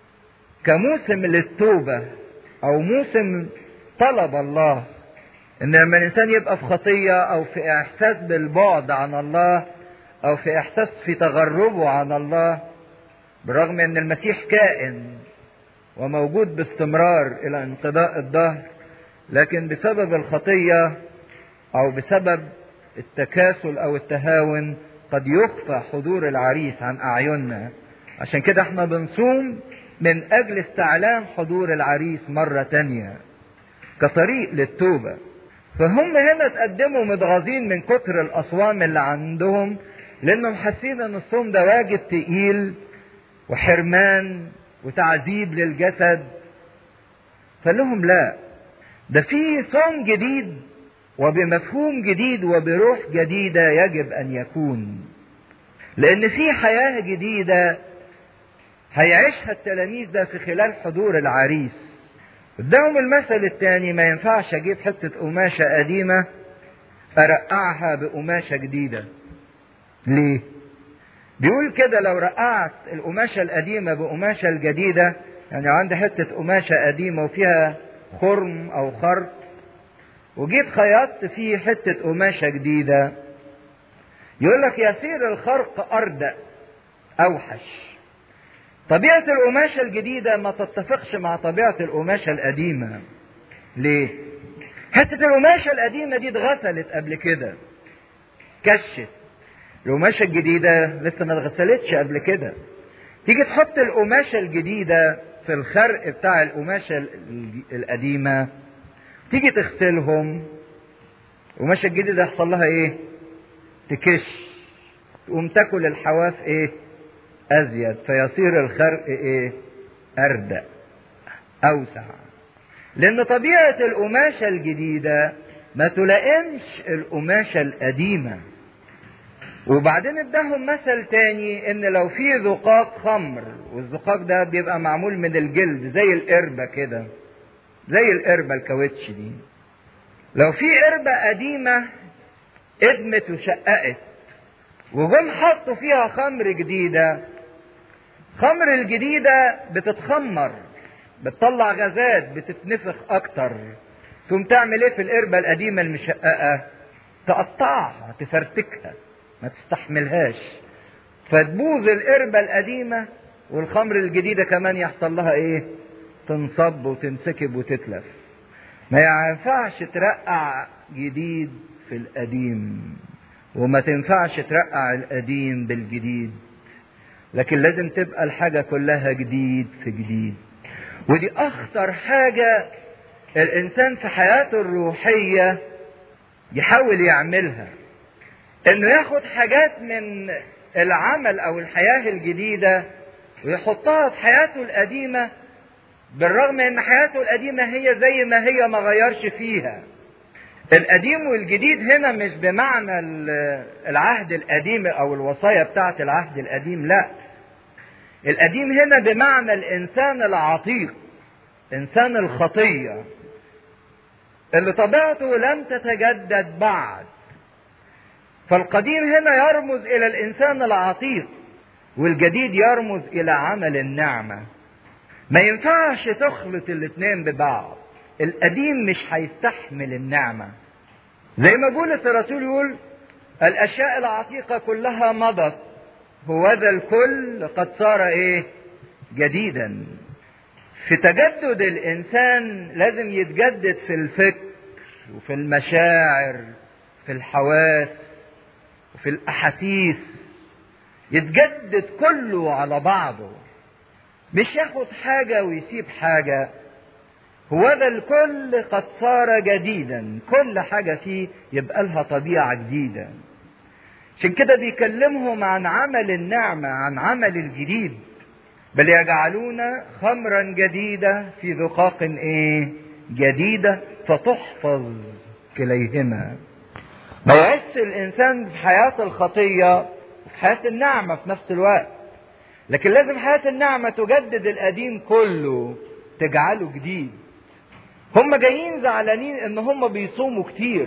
[SPEAKER 1] كموسم للتوبة او موسم طلب الله ان لما الانسان يبقى في خطية او في احساس بالبعد عن الله او في احساس في تغربه عن الله بالرغم ان المسيح كائن وموجود باستمرار الى انقضاء الدهر لكن بسبب الخطية او بسبب التكاسل او التهاون قد يخفى حضور العريس عن اعيننا عشان كده احنا بنصوم من اجل استعلام حضور العريس مرة تانية كطريق للتوبة فهم هنا تقدموا متغاظين من كتر الاصوام اللي عندهم لانهم حاسين ان الصوم ده واجب تقيل وحرمان وتعذيب للجسد فقال لهم لا ده في صوم جديد وبمفهوم جديد وبروح جديدة يجب أن يكون لأن في حياة جديدة هيعيشها التلاميذ ده في خلال حضور العريس قدامهم المثل الثاني ما ينفعش أجيب حتة قماشة قديمة أرقعها بقماشة جديدة ليه؟ بيقول كده لو رقعت القماشة القديمة بقماشة الجديدة يعني عندي حتة قماشة قديمة وفيها خرم أو خرق وجيت خيطت فيه حتة قماشة جديدة يقول لك يصير الخرق أردأ أوحش طبيعة القماشة الجديدة ما تتفقش مع طبيعة القماشة القديمة ليه؟ حتة القماشة القديمة دي اتغسلت قبل كده كشت القماشة الجديدة لسه ما اتغسلتش قبل كده تيجي تحط القماشة الجديدة في الخرق بتاع القماشة القديمة تيجي تغسلهم القماشة الجديدة يحصل لها ايه؟ تكش تقوم تاكل الحواف ايه؟ ازيد فيصير الخرق ايه؟ اردأ اوسع لان طبيعة القماشة الجديدة ما تلائمش القماشة القديمة وبعدين اداهم مثل تاني ان لو في زقاق خمر والزقاق ده بيبقى معمول من الجلد زي القربة كده زي القربة الكاوتش دي لو في قربة قديمة ادمت وشققت وجم حطوا فيها خمر جديدة خمر الجديدة بتتخمر بتطلع غازات بتتنفخ اكتر تقوم تعمل ايه في القربة القديمة المشققة تقطعها تفرتكها ما تستحملهاش فتبوظ القربة القديمة والخمر الجديدة كمان يحصل لها ايه تنصب وتنسكب وتتلف ما ينفعش ترقع جديد في القديم وما تنفعش ترقع القديم بالجديد لكن لازم تبقى الحاجة كلها جديد في جديد ودي أخطر حاجة الإنسان في حياته الروحية يحاول يعملها إنه ياخد حاجات من العمل أو الحياة الجديدة ويحطها في حياته القديمة بالرغم ان حياته القديمة هي زي ما هي ما غيرش فيها القديم والجديد هنا مش بمعنى العهد القديم او الوصايا بتاعة العهد القديم لا القديم هنا بمعنى الانسان العتيق انسان الخطية اللي طبيعته لم تتجدد بعد فالقديم هنا يرمز الى الانسان العتيق والجديد يرمز الى عمل النعمه ما ينفعش تخلط الاتنين ببعض القديم مش هيستحمل النعمة زي ما بولس الرسول يقول الأشياء العتيقة كلها مضت هو ذا الكل قد صار إيه جديدا في تجدد الإنسان لازم يتجدد في الفكر وفي المشاعر في الحواس وفي الأحاسيس يتجدد كله على بعضه مش ياخد حاجة ويسيب حاجة هو ذا الكل قد صار جديدا كل حاجة فيه يبقى لها طبيعة جديدة عشان كده بيكلمهم عن عمل النعمة عن عمل الجديد بل يجعلون خمرا جديدة في ذقاق ايه جديدة فتحفظ كليهما ما يعيش الانسان في حياة الخطية وفي حياة النعمة في نفس الوقت لكن لازم حياة النعمة تجدد القديم كله تجعله جديد هم جايين زعلانين ان هم بيصوموا كتير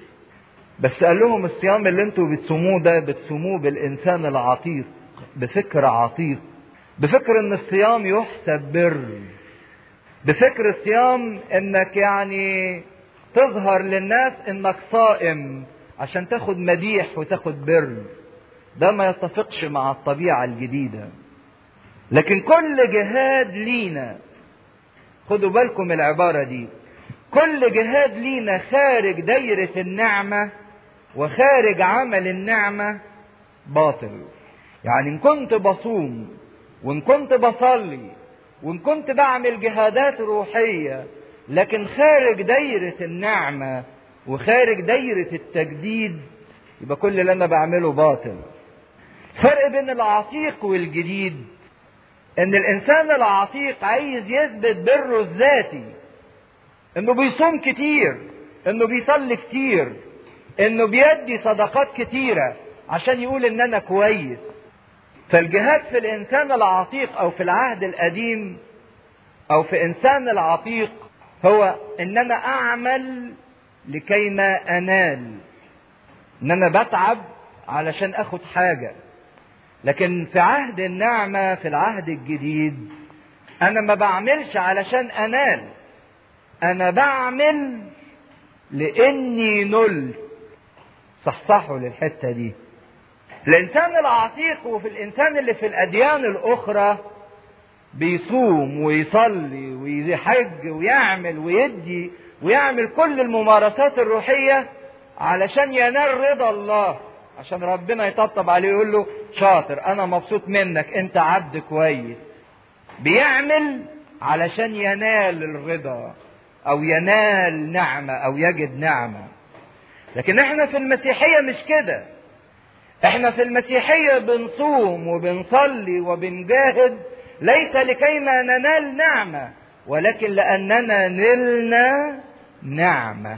[SPEAKER 1] بس قال لهم الصيام اللي انتوا بتصوموه ده بتصوموه بالانسان العتيق بفكر عتيق بفكر ان الصيام يحسب بر بفكر الصيام انك يعني تظهر للناس انك صائم عشان تاخد مديح وتاخد بر ده ما يتفقش مع الطبيعة الجديدة لكن كل جهاد لينا خدوا بالكم العبارة دي كل جهاد لينا خارج دايرة النعمة وخارج عمل النعمة باطل يعني ان كنت بصوم وان كنت بصلي وان كنت بعمل جهادات روحية لكن خارج دايرة النعمة وخارج دايرة التجديد يبقى كل اللي انا بعمله باطل فرق بين العتيق والجديد ان الانسان العتيق عايز يثبت بره الذاتي انه بيصوم كتير انه بيصلي كتير انه بيدي صدقات كتيرة عشان يقول ان انا كويس فالجهاد في الانسان العتيق او في العهد القديم او في انسان العتيق هو ان انا اعمل لكي ما انال ان انا بتعب علشان اخد حاجة لكن في عهد النعمة في العهد الجديد انا ما بعملش علشان انال انا بعمل لاني نلت صحصحوا للحتة دي الانسان العتيق وفي الانسان اللي في الاديان الاخرى بيصوم ويصلي ويحج ويعمل ويدي ويعمل كل الممارسات الروحية علشان ينال رضا الله عشان ربنا يطبطب عليه ويقول له شاطر انا مبسوط منك انت عبد كويس بيعمل علشان ينال الرضا او ينال نعمة او يجد نعمة لكن احنا في المسيحية مش كده احنا في المسيحية بنصوم وبنصلي وبنجاهد ليس لكي ما ننال نعمة ولكن لأننا نلنا نعمة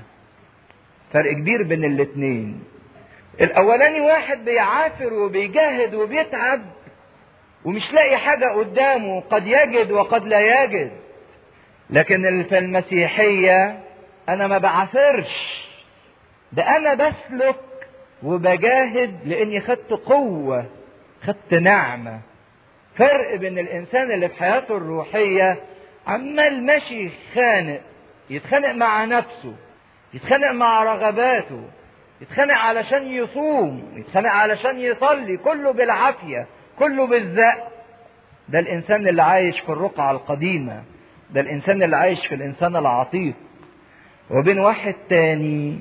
[SPEAKER 1] فرق كبير بين الاتنين الأولاني واحد بيعافر وبيجاهد وبيتعب ومش لاقي حاجة قدامه قد يجد وقد لا يجد لكن في المسيحية أنا ما بعافرش ده أنا بسلك وبجاهد لاني خدت قوة خدت نعمة فرق بين الانسان اللي في حياته الروحية عمال ماشي خانق يتخانق مع نفسه يتخانق مع رغباته يتخانق علشان يصوم يتخانق علشان يصلي كله بالعافية كله بالزق ده الانسان اللي عايش في الرقعة القديمة ده الانسان اللي عايش في الانسان العتيق وبين واحد تاني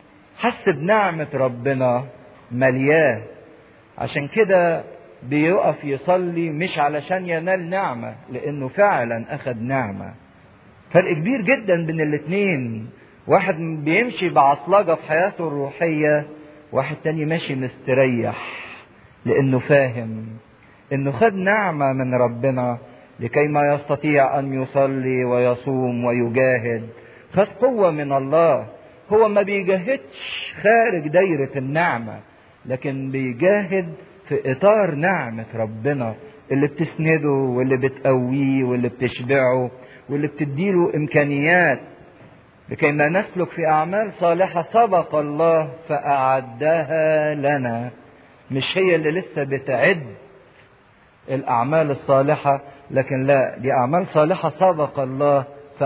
[SPEAKER 1] حس بنعمة ربنا ملياه عشان كده بيقف يصلي مش علشان ينال نعمة لأنه فعلا أخذ نعمة فرق كبير جدا بين الاتنين واحد بيمشي بعصلجة في حياته الروحية واحد تاني ماشي مستريح لأنه فاهم إنه خد نعمة من ربنا لكي ما يستطيع أن يصلي ويصوم ويجاهد خد قوة من الله هو ما بيجاهدش خارج دايرة النعمة لكن بيجاهد في إطار نعمة ربنا اللي بتسنده واللي بتقويه واللي بتشبعه واللي بتديله إمكانيات لكي ما نسلك في أعمال صالحة سبق الله فأعدها لنا مش هي اللي لسه بتعد الأعمال الصالحة لكن لا دي أعمال صالحة سبق الله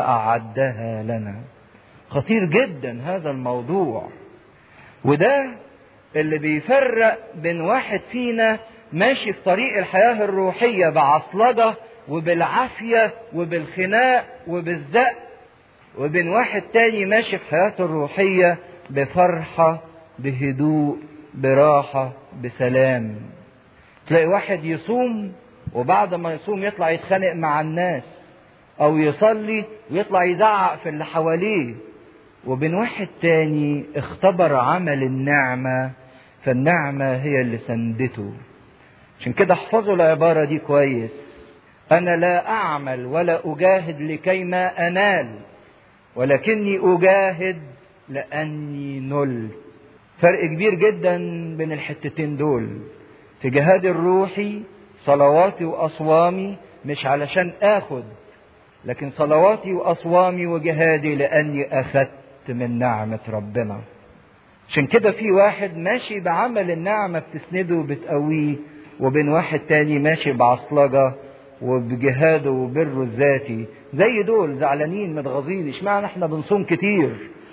[SPEAKER 1] فأعدها لنا خطير جدا هذا الموضوع وده اللي بيفرق بين واحد فينا ماشي في طريق الحياة الروحية بعصلجة وبالعافية وبالخناق وبالزق وبين واحد تاني ماشي في حياته الروحية بفرحة بهدوء براحة بسلام تلاقي واحد يصوم وبعد ما يصوم يطلع يتخانق مع الناس او يصلي ويطلع يزعق في اللي حواليه وبين واحد تاني اختبر عمل النعمة فالنعمة هي اللي سندته عشان كده احفظوا العبارة دي كويس أنا لا أعمل ولا أجاهد لكي ما أنال ولكني أجاهد لأني نلت فرق كبير جدا بين الحتتين دول في جهادي الروحي صلواتي وأصوامي مش علشان آخد لكن صلواتي وأصوامي وجهادي لأني أخذت من نعمة ربنا عشان كده في واحد ماشي بعمل النعمة بتسنده وبتقويه وبين واحد تاني ماشي بعصلجة وبجهاده وبره الذاتي زي دول زعلانين متغاظين اشمعنى احنا بنصوم كتير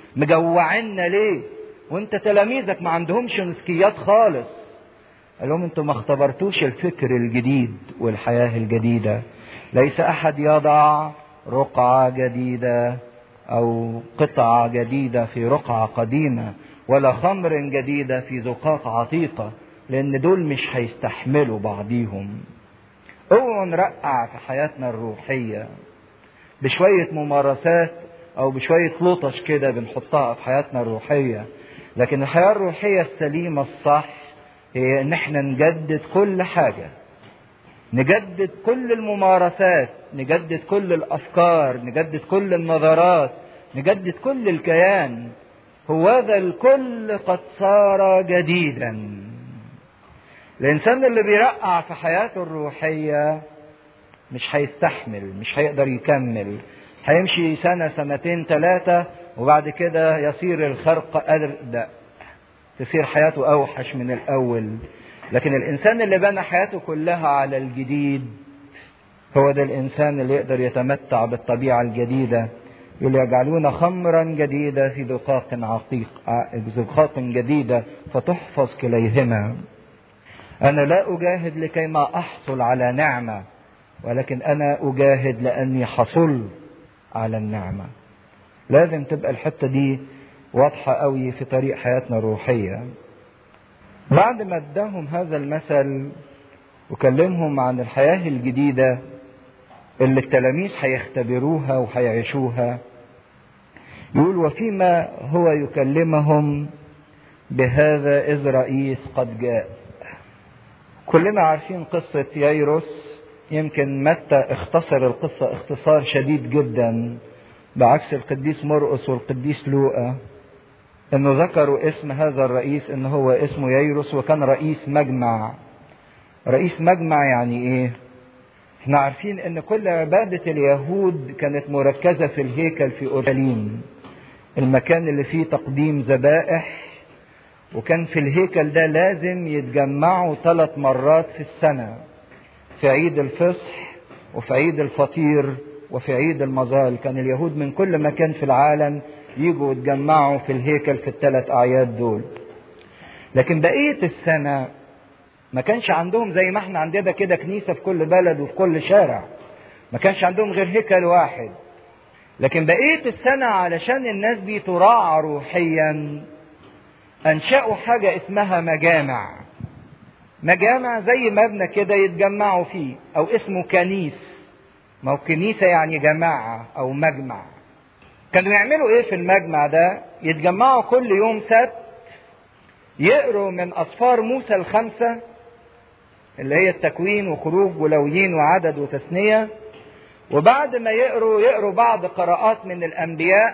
[SPEAKER 1] مجوعنا ليه وانت تلاميذك ما عندهمش مسكيات خالص قال لهم انتوا ما اختبرتوش الفكر الجديد والحياة الجديدة ليس احد يضع رقعة جديدة او قطعة جديدة في رقعة قديمة ولا خمر جديدة في زقاق عتيقة لان دول مش هيستحملوا بعضيهم اوعوا نرقع في حياتنا الروحية بشوية ممارسات او بشوية لطش كده بنحطها في حياتنا الروحية لكن الحياة الروحية السليمة الصح هي ان احنا نجدد كل حاجة نجدد كل الممارسات نجدد كل الافكار نجدد كل النظرات نجدد كل الكيان هوذا الكل قد صار جديدا الانسان اللي بيرقع في حياته الروحيه مش هيستحمل مش هيقدر يكمل هيمشي سنه سنتين ثلاثه وبعد كده يصير الخرق أردأ تصير حياته أوحش من الأول لكن الإنسان اللي بنى حياته كلها على الجديد هو ده الإنسان اللي يقدر يتمتع بالطبيعة الجديدة يقول يجعلون خمرا جديدة في دقاق عقيق دقاق جديدة فتحفظ كليهما أنا لا أجاهد لكي ما أحصل على نعمة ولكن أنا أجاهد لأني حصل على النعمة لازم تبقى الحتة دي واضحة قوي في طريق حياتنا الروحية بعد ما اداهم هذا المثل وكلمهم عن الحياة الجديدة اللي التلاميذ هيختبروها وهيعيشوها يقول وفيما هو يكلمهم بهذا إذ رئيس قد جاء كلنا عارفين قصة ييروس يمكن متى اختصر القصة اختصار شديد جدا بعكس القديس مرقس والقديس لوقا انه ذكروا اسم هذا الرئيس ان هو اسمه ييروس وكان رئيس مجمع رئيس مجمع يعني ايه احنا عارفين ان كل عبادة اليهود كانت مركزة في الهيكل في اورشليم المكان اللي فيه تقديم ذبائح وكان في الهيكل ده لازم يتجمعوا ثلاث مرات في السنة في عيد الفصح وفي عيد الفطير وفي عيد المظال كان اليهود من كل مكان في العالم يجوا يتجمعوا في الهيكل في الثلاث أعياد دول لكن بقية السنة ما كانش عندهم زي ما احنا عندنا كده كنيسة في كل بلد وفي كل شارع ما كانش عندهم غير هيكل واحد لكن بقية السنة علشان الناس دي تراعى روحيا أنشأوا حاجة اسمها مجامع مجامع زي مبنى كده يتجمعوا فيه أو اسمه كنيس ما هو كنيسة يعني جماعة أو مجمع كانوا يعملوا إيه في المجمع ده يتجمعوا كل يوم سبت يقروا من أسفار موسى الخمسة اللي هي التكوين وخروج ولويين وعدد وتثنية وبعد ما يقروا يقروا بعض قراءات من الأنبياء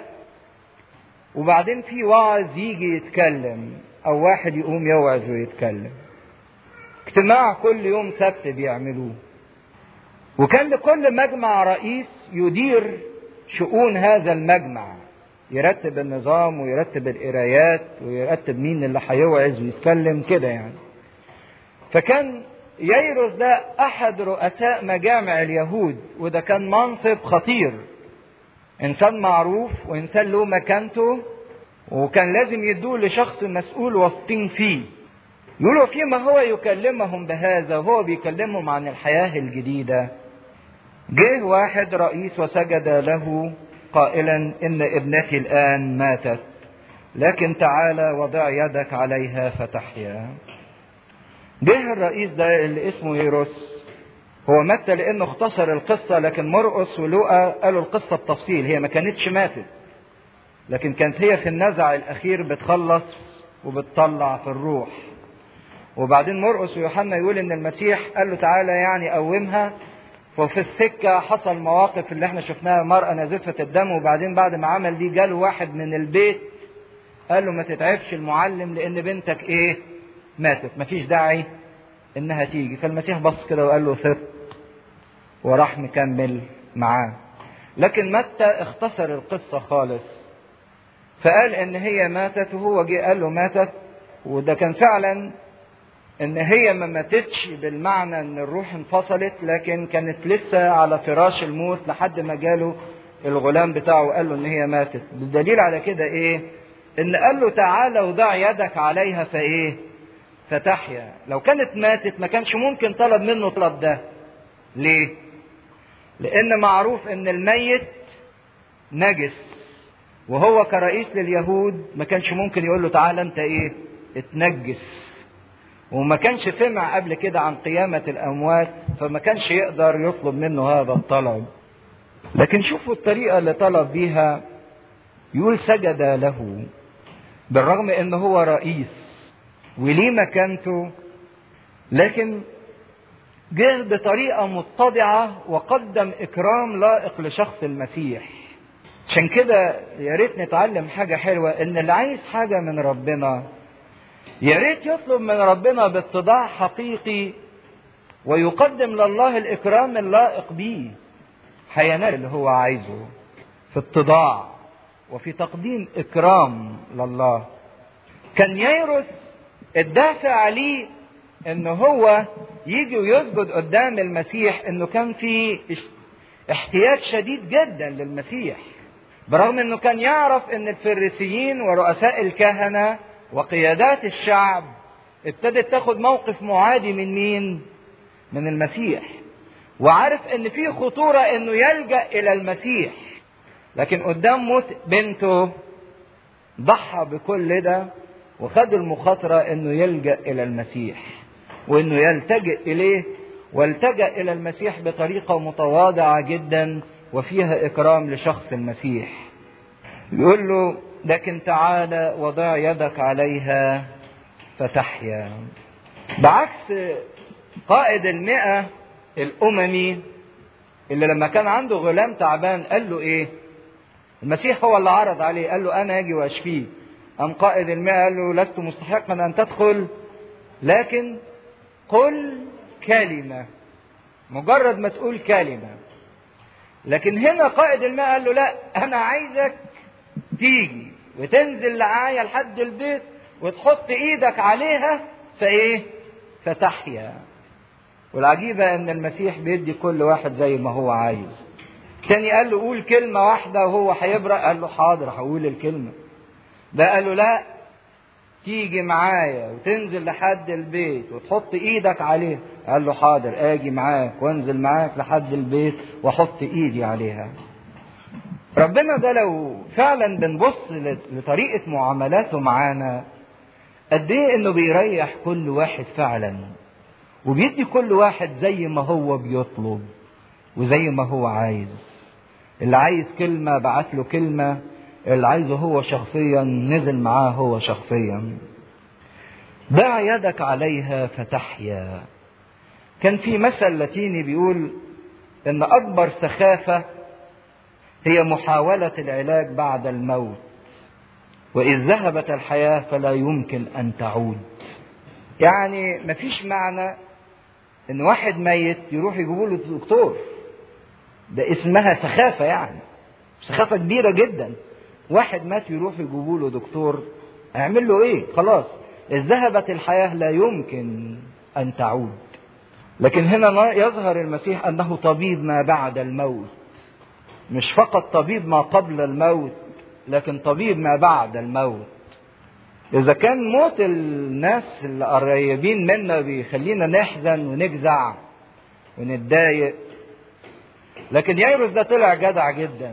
[SPEAKER 1] وبعدين في واعظ يجي يتكلم أو واحد يقوم يوعظ ويتكلم اجتماع كل يوم سبت بيعملوه وكان لكل مجمع رئيس يدير شؤون هذا المجمع يرتب النظام ويرتب القرايات ويرتب مين اللي هيوعظ ويتكلم كده يعني فكان ييروس ده احد رؤساء مجامع اليهود وده كان منصب خطير انسان معروف وانسان له مكانته وكان لازم يدوه لشخص مسؤول واثقين فيه يقولوا فيما هو يكلمهم بهذا وهو بيكلمهم عن الحياة الجديدة جه واحد رئيس وسجد له قائلا ان ابنتي الان ماتت لكن تعالى وضع يدك عليها فتحيا جه الرئيس ده اللي اسمه ييروس هو مات لانه اختصر القصة لكن مرقس ولوقا قالوا القصة بتفصيل هي ما كانتش ماتت لكن كانت هي في النزع الاخير بتخلص وبتطلع في الروح وبعدين مرقس ويوحنا يقول ان المسيح قال له تعالى يعني قومها وفي السكة حصل مواقف اللي احنا شفناها مرأة نازفة الدم وبعدين بعد ما عمل دي جاله واحد من البيت قال له ما تتعبش المعلم لان بنتك ايه ماتت مفيش داعي انها تيجي فالمسيح بص كده وقال له ثق وراح مكمل معاه لكن متى اختصر القصة خالص فقال ان هي ماتت وهو جه قال له ماتت وده كان فعلا ان هي ما ماتتش بالمعنى ان الروح انفصلت لكن كانت لسه على فراش الموت لحد ما جاله الغلام بتاعه وقال له ان هي ماتت بالدليل على كده ايه ان قال له تعالى وضع يدك عليها فايه فتحيا لو كانت ماتت ما كانش ممكن طلب منه طلب ده ليه لان معروف ان الميت نجس وهو كرئيس لليهود ما كانش ممكن يقول له تعالى انت ايه اتنجس وما كانش سمع قبل كده عن قيامة الأموات فما كانش يقدر يطلب منه هذا الطلب لكن شوفوا الطريقة اللي طلب بيها يقول سجد له بالرغم ان هو رئيس وليه مكانته لكن جه بطريقة متضعة وقدم إكرام لائق لشخص المسيح عشان كده يا ريت نتعلم حاجة حلوة إن اللي عايز حاجة من ربنا يا ريت يطلب من ربنا باتضاع حقيقي ويقدم لله الإكرام اللائق بيه هينال اللي هو عايزه في اتضاع وفي تقديم إكرام لله كان ييروس الدافع عليه ان هو يجي ويسجد قدام المسيح انه كان في احتياج شديد جدا للمسيح برغم انه كان يعرف ان الفريسيين ورؤساء الكهنه وقيادات الشعب ابتدت تاخد موقف معادي من مين من المسيح وعارف ان في خطوره انه يلجا الى المسيح لكن قدام موت بنته ضحى بكل ده وخد المخاطره انه يلجا الى المسيح وانه يلتجئ اليه والتجا الى المسيح بطريقه متواضعه جدا وفيها اكرام لشخص المسيح يقول له لكن تعالى وضع يدك عليها فتحيا بعكس قائد المئة الأممي اللي لما كان عنده غلام تعبان قال له إيه المسيح هو اللي عرض عليه قال له أنا أجي وأشفيه أم قائد المئة قال له لست مستحقا أن تدخل لكن قل كلمة مجرد ما تقول كلمة لكن هنا قائد الماء قال له لا أنا عايزك تيجي وتنزل معايا لحد البيت وتحط إيدك عليها فإيه؟ فتحيا والعجيبة إن المسيح بيدي كل واحد زي ما هو عايز تاني قال له قول كلمة واحدة وهو هيبرق قال له حاضر هقول الكلمة ده قال له لا تيجي معايا وتنزل لحد البيت وتحط ايدك عليه قال له حاضر اجي معاك وانزل معاك لحد البيت واحط ايدي عليها ربنا ده لو فعلا بنبص لطريقة معاملاته معانا قد ايه انه بيريح كل واحد فعلا وبيدي كل واحد زي ما هو بيطلب وزي ما هو عايز اللي عايز كلمة بعت له كلمة اللي عايزه هو شخصيا نزل معاه هو شخصيا ضع يدك عليها فتحيا كان في مثل لاتيني بيقول ان اكبر سخافه هي محاوله العلاج بعد الموت واذ ذهبت الحياه فلا يمكن ان تعود يعني مفيش معنى ان واحد ميت يروح يجيبوا له دكتور ده اسمها سخافه يعني سخافه كبيره جدا واحد مات يروح يجيبوا له دكتور هيعمل له ايه خلاص اذ ذهبت الحياه لا يمكن ان تعود لكن هنا يظهر المسيح انه طبيب ما بعد الموت مش فقط طبيب ما قبل الموت لكن طبيب ما بعد الموت اذا كان موت الناس اللي قريبين منا بيخلينا نحزن ونجزع ونتضايق لكن ييروس ده طلع جدع جدا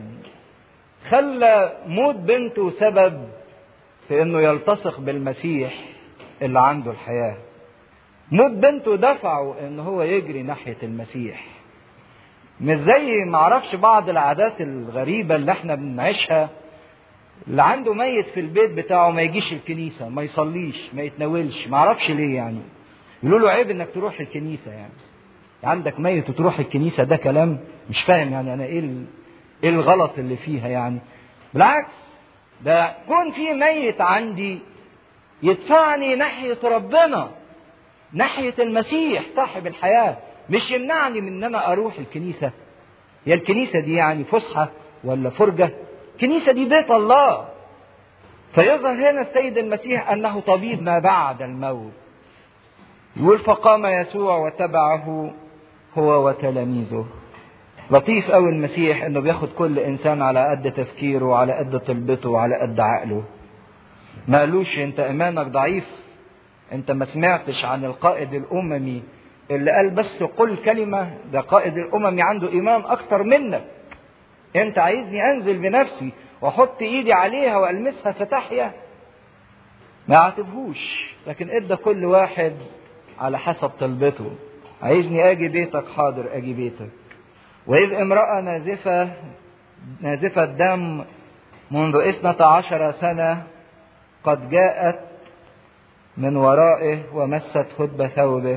[SPEAKER 1] خلى موت بنته سبب في انه يلتصق بالمسيح اللي عنده الحياه موت بنته دفعه ان هو يجري ناحيه المسيح مش زي معرفش بعض العادات الغريبه اللي احنا بنعيشها اللي عنده ميت في البيت بتاعه ما يجيش الكنيسه ما يصليش ما يتناولش معرفش ليه يعني يقولوا له عيب انك تروح الكنيسه يعني عندك ميت وتروح الكنيسه ده كلام مش فاهم يعني انا ايه ايه الغلط اللي فيها يعني بالعكس ده كون في ميت عندي يدفعني ناحيه ربنا ناحيه المسيح صاحب الحياه مش يمنعني من ان انا اروح الكنيسه هي الكنيسه دي يعني فسحه ولا فرجه الكنيسه دي بيت الله فيظهر هنا السيد المسيح انه طبيب ما بعد الموت يقول فقام يسوع وتبعه هو وتلاميذه لطيف قوي المسيح انه بياخد كل انسان على قد تفكيره وعلى قد طلبته وعلى قد عقله ما قالوش انت ايمانك ضعيف انت ما سمعتش عن القائد الاممي اللي قال بس قل كلمه ده قائد الاممي عنده ايمان اكتر منك انت عايزني انزل بنفسي واحط ايدي عليها والمسها فتحيا ما عاتبهوش لكن ادى كل واحد على حسب طلبته عايزني اجي بيتك حاضر اجي بيتك واذ امراه نازفه نازفه دم منذ اثنة عشر سنة قد جاءت من ورائه ومست خدب ثوبه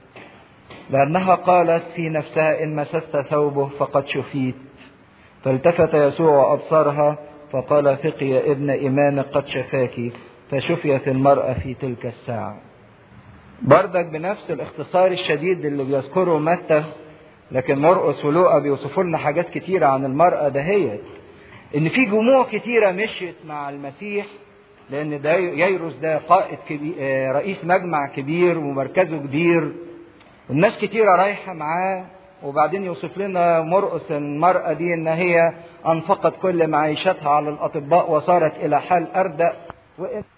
[SPEAKER 1] لأنها قالت في نفسها إن مسست ثوبه فقد شفيت فالتفت يسوع وأبصرها فقال ثقي يا ابن إيمانك قد شفاك فشفيت المرأة في تلك الساعة بردك بنفس الاختصار الشديد اللي بيذكره متى لكن مرقس ولوقا بيوصفوا لنا حاجات كتيرة عن المرأة دهيت إن في جموع كتيرة مشيت مع المسيح لأن ده ييروس ده قائد كبير رئيس مجمع كبير ومركزه كبير والناس كتيرة رايحة معاه وبعدين يوصف لنا مرقس المرأة دي إن هي أنفقت كل معيشتها على الأطباء وصارت إلى حال أردأ وإن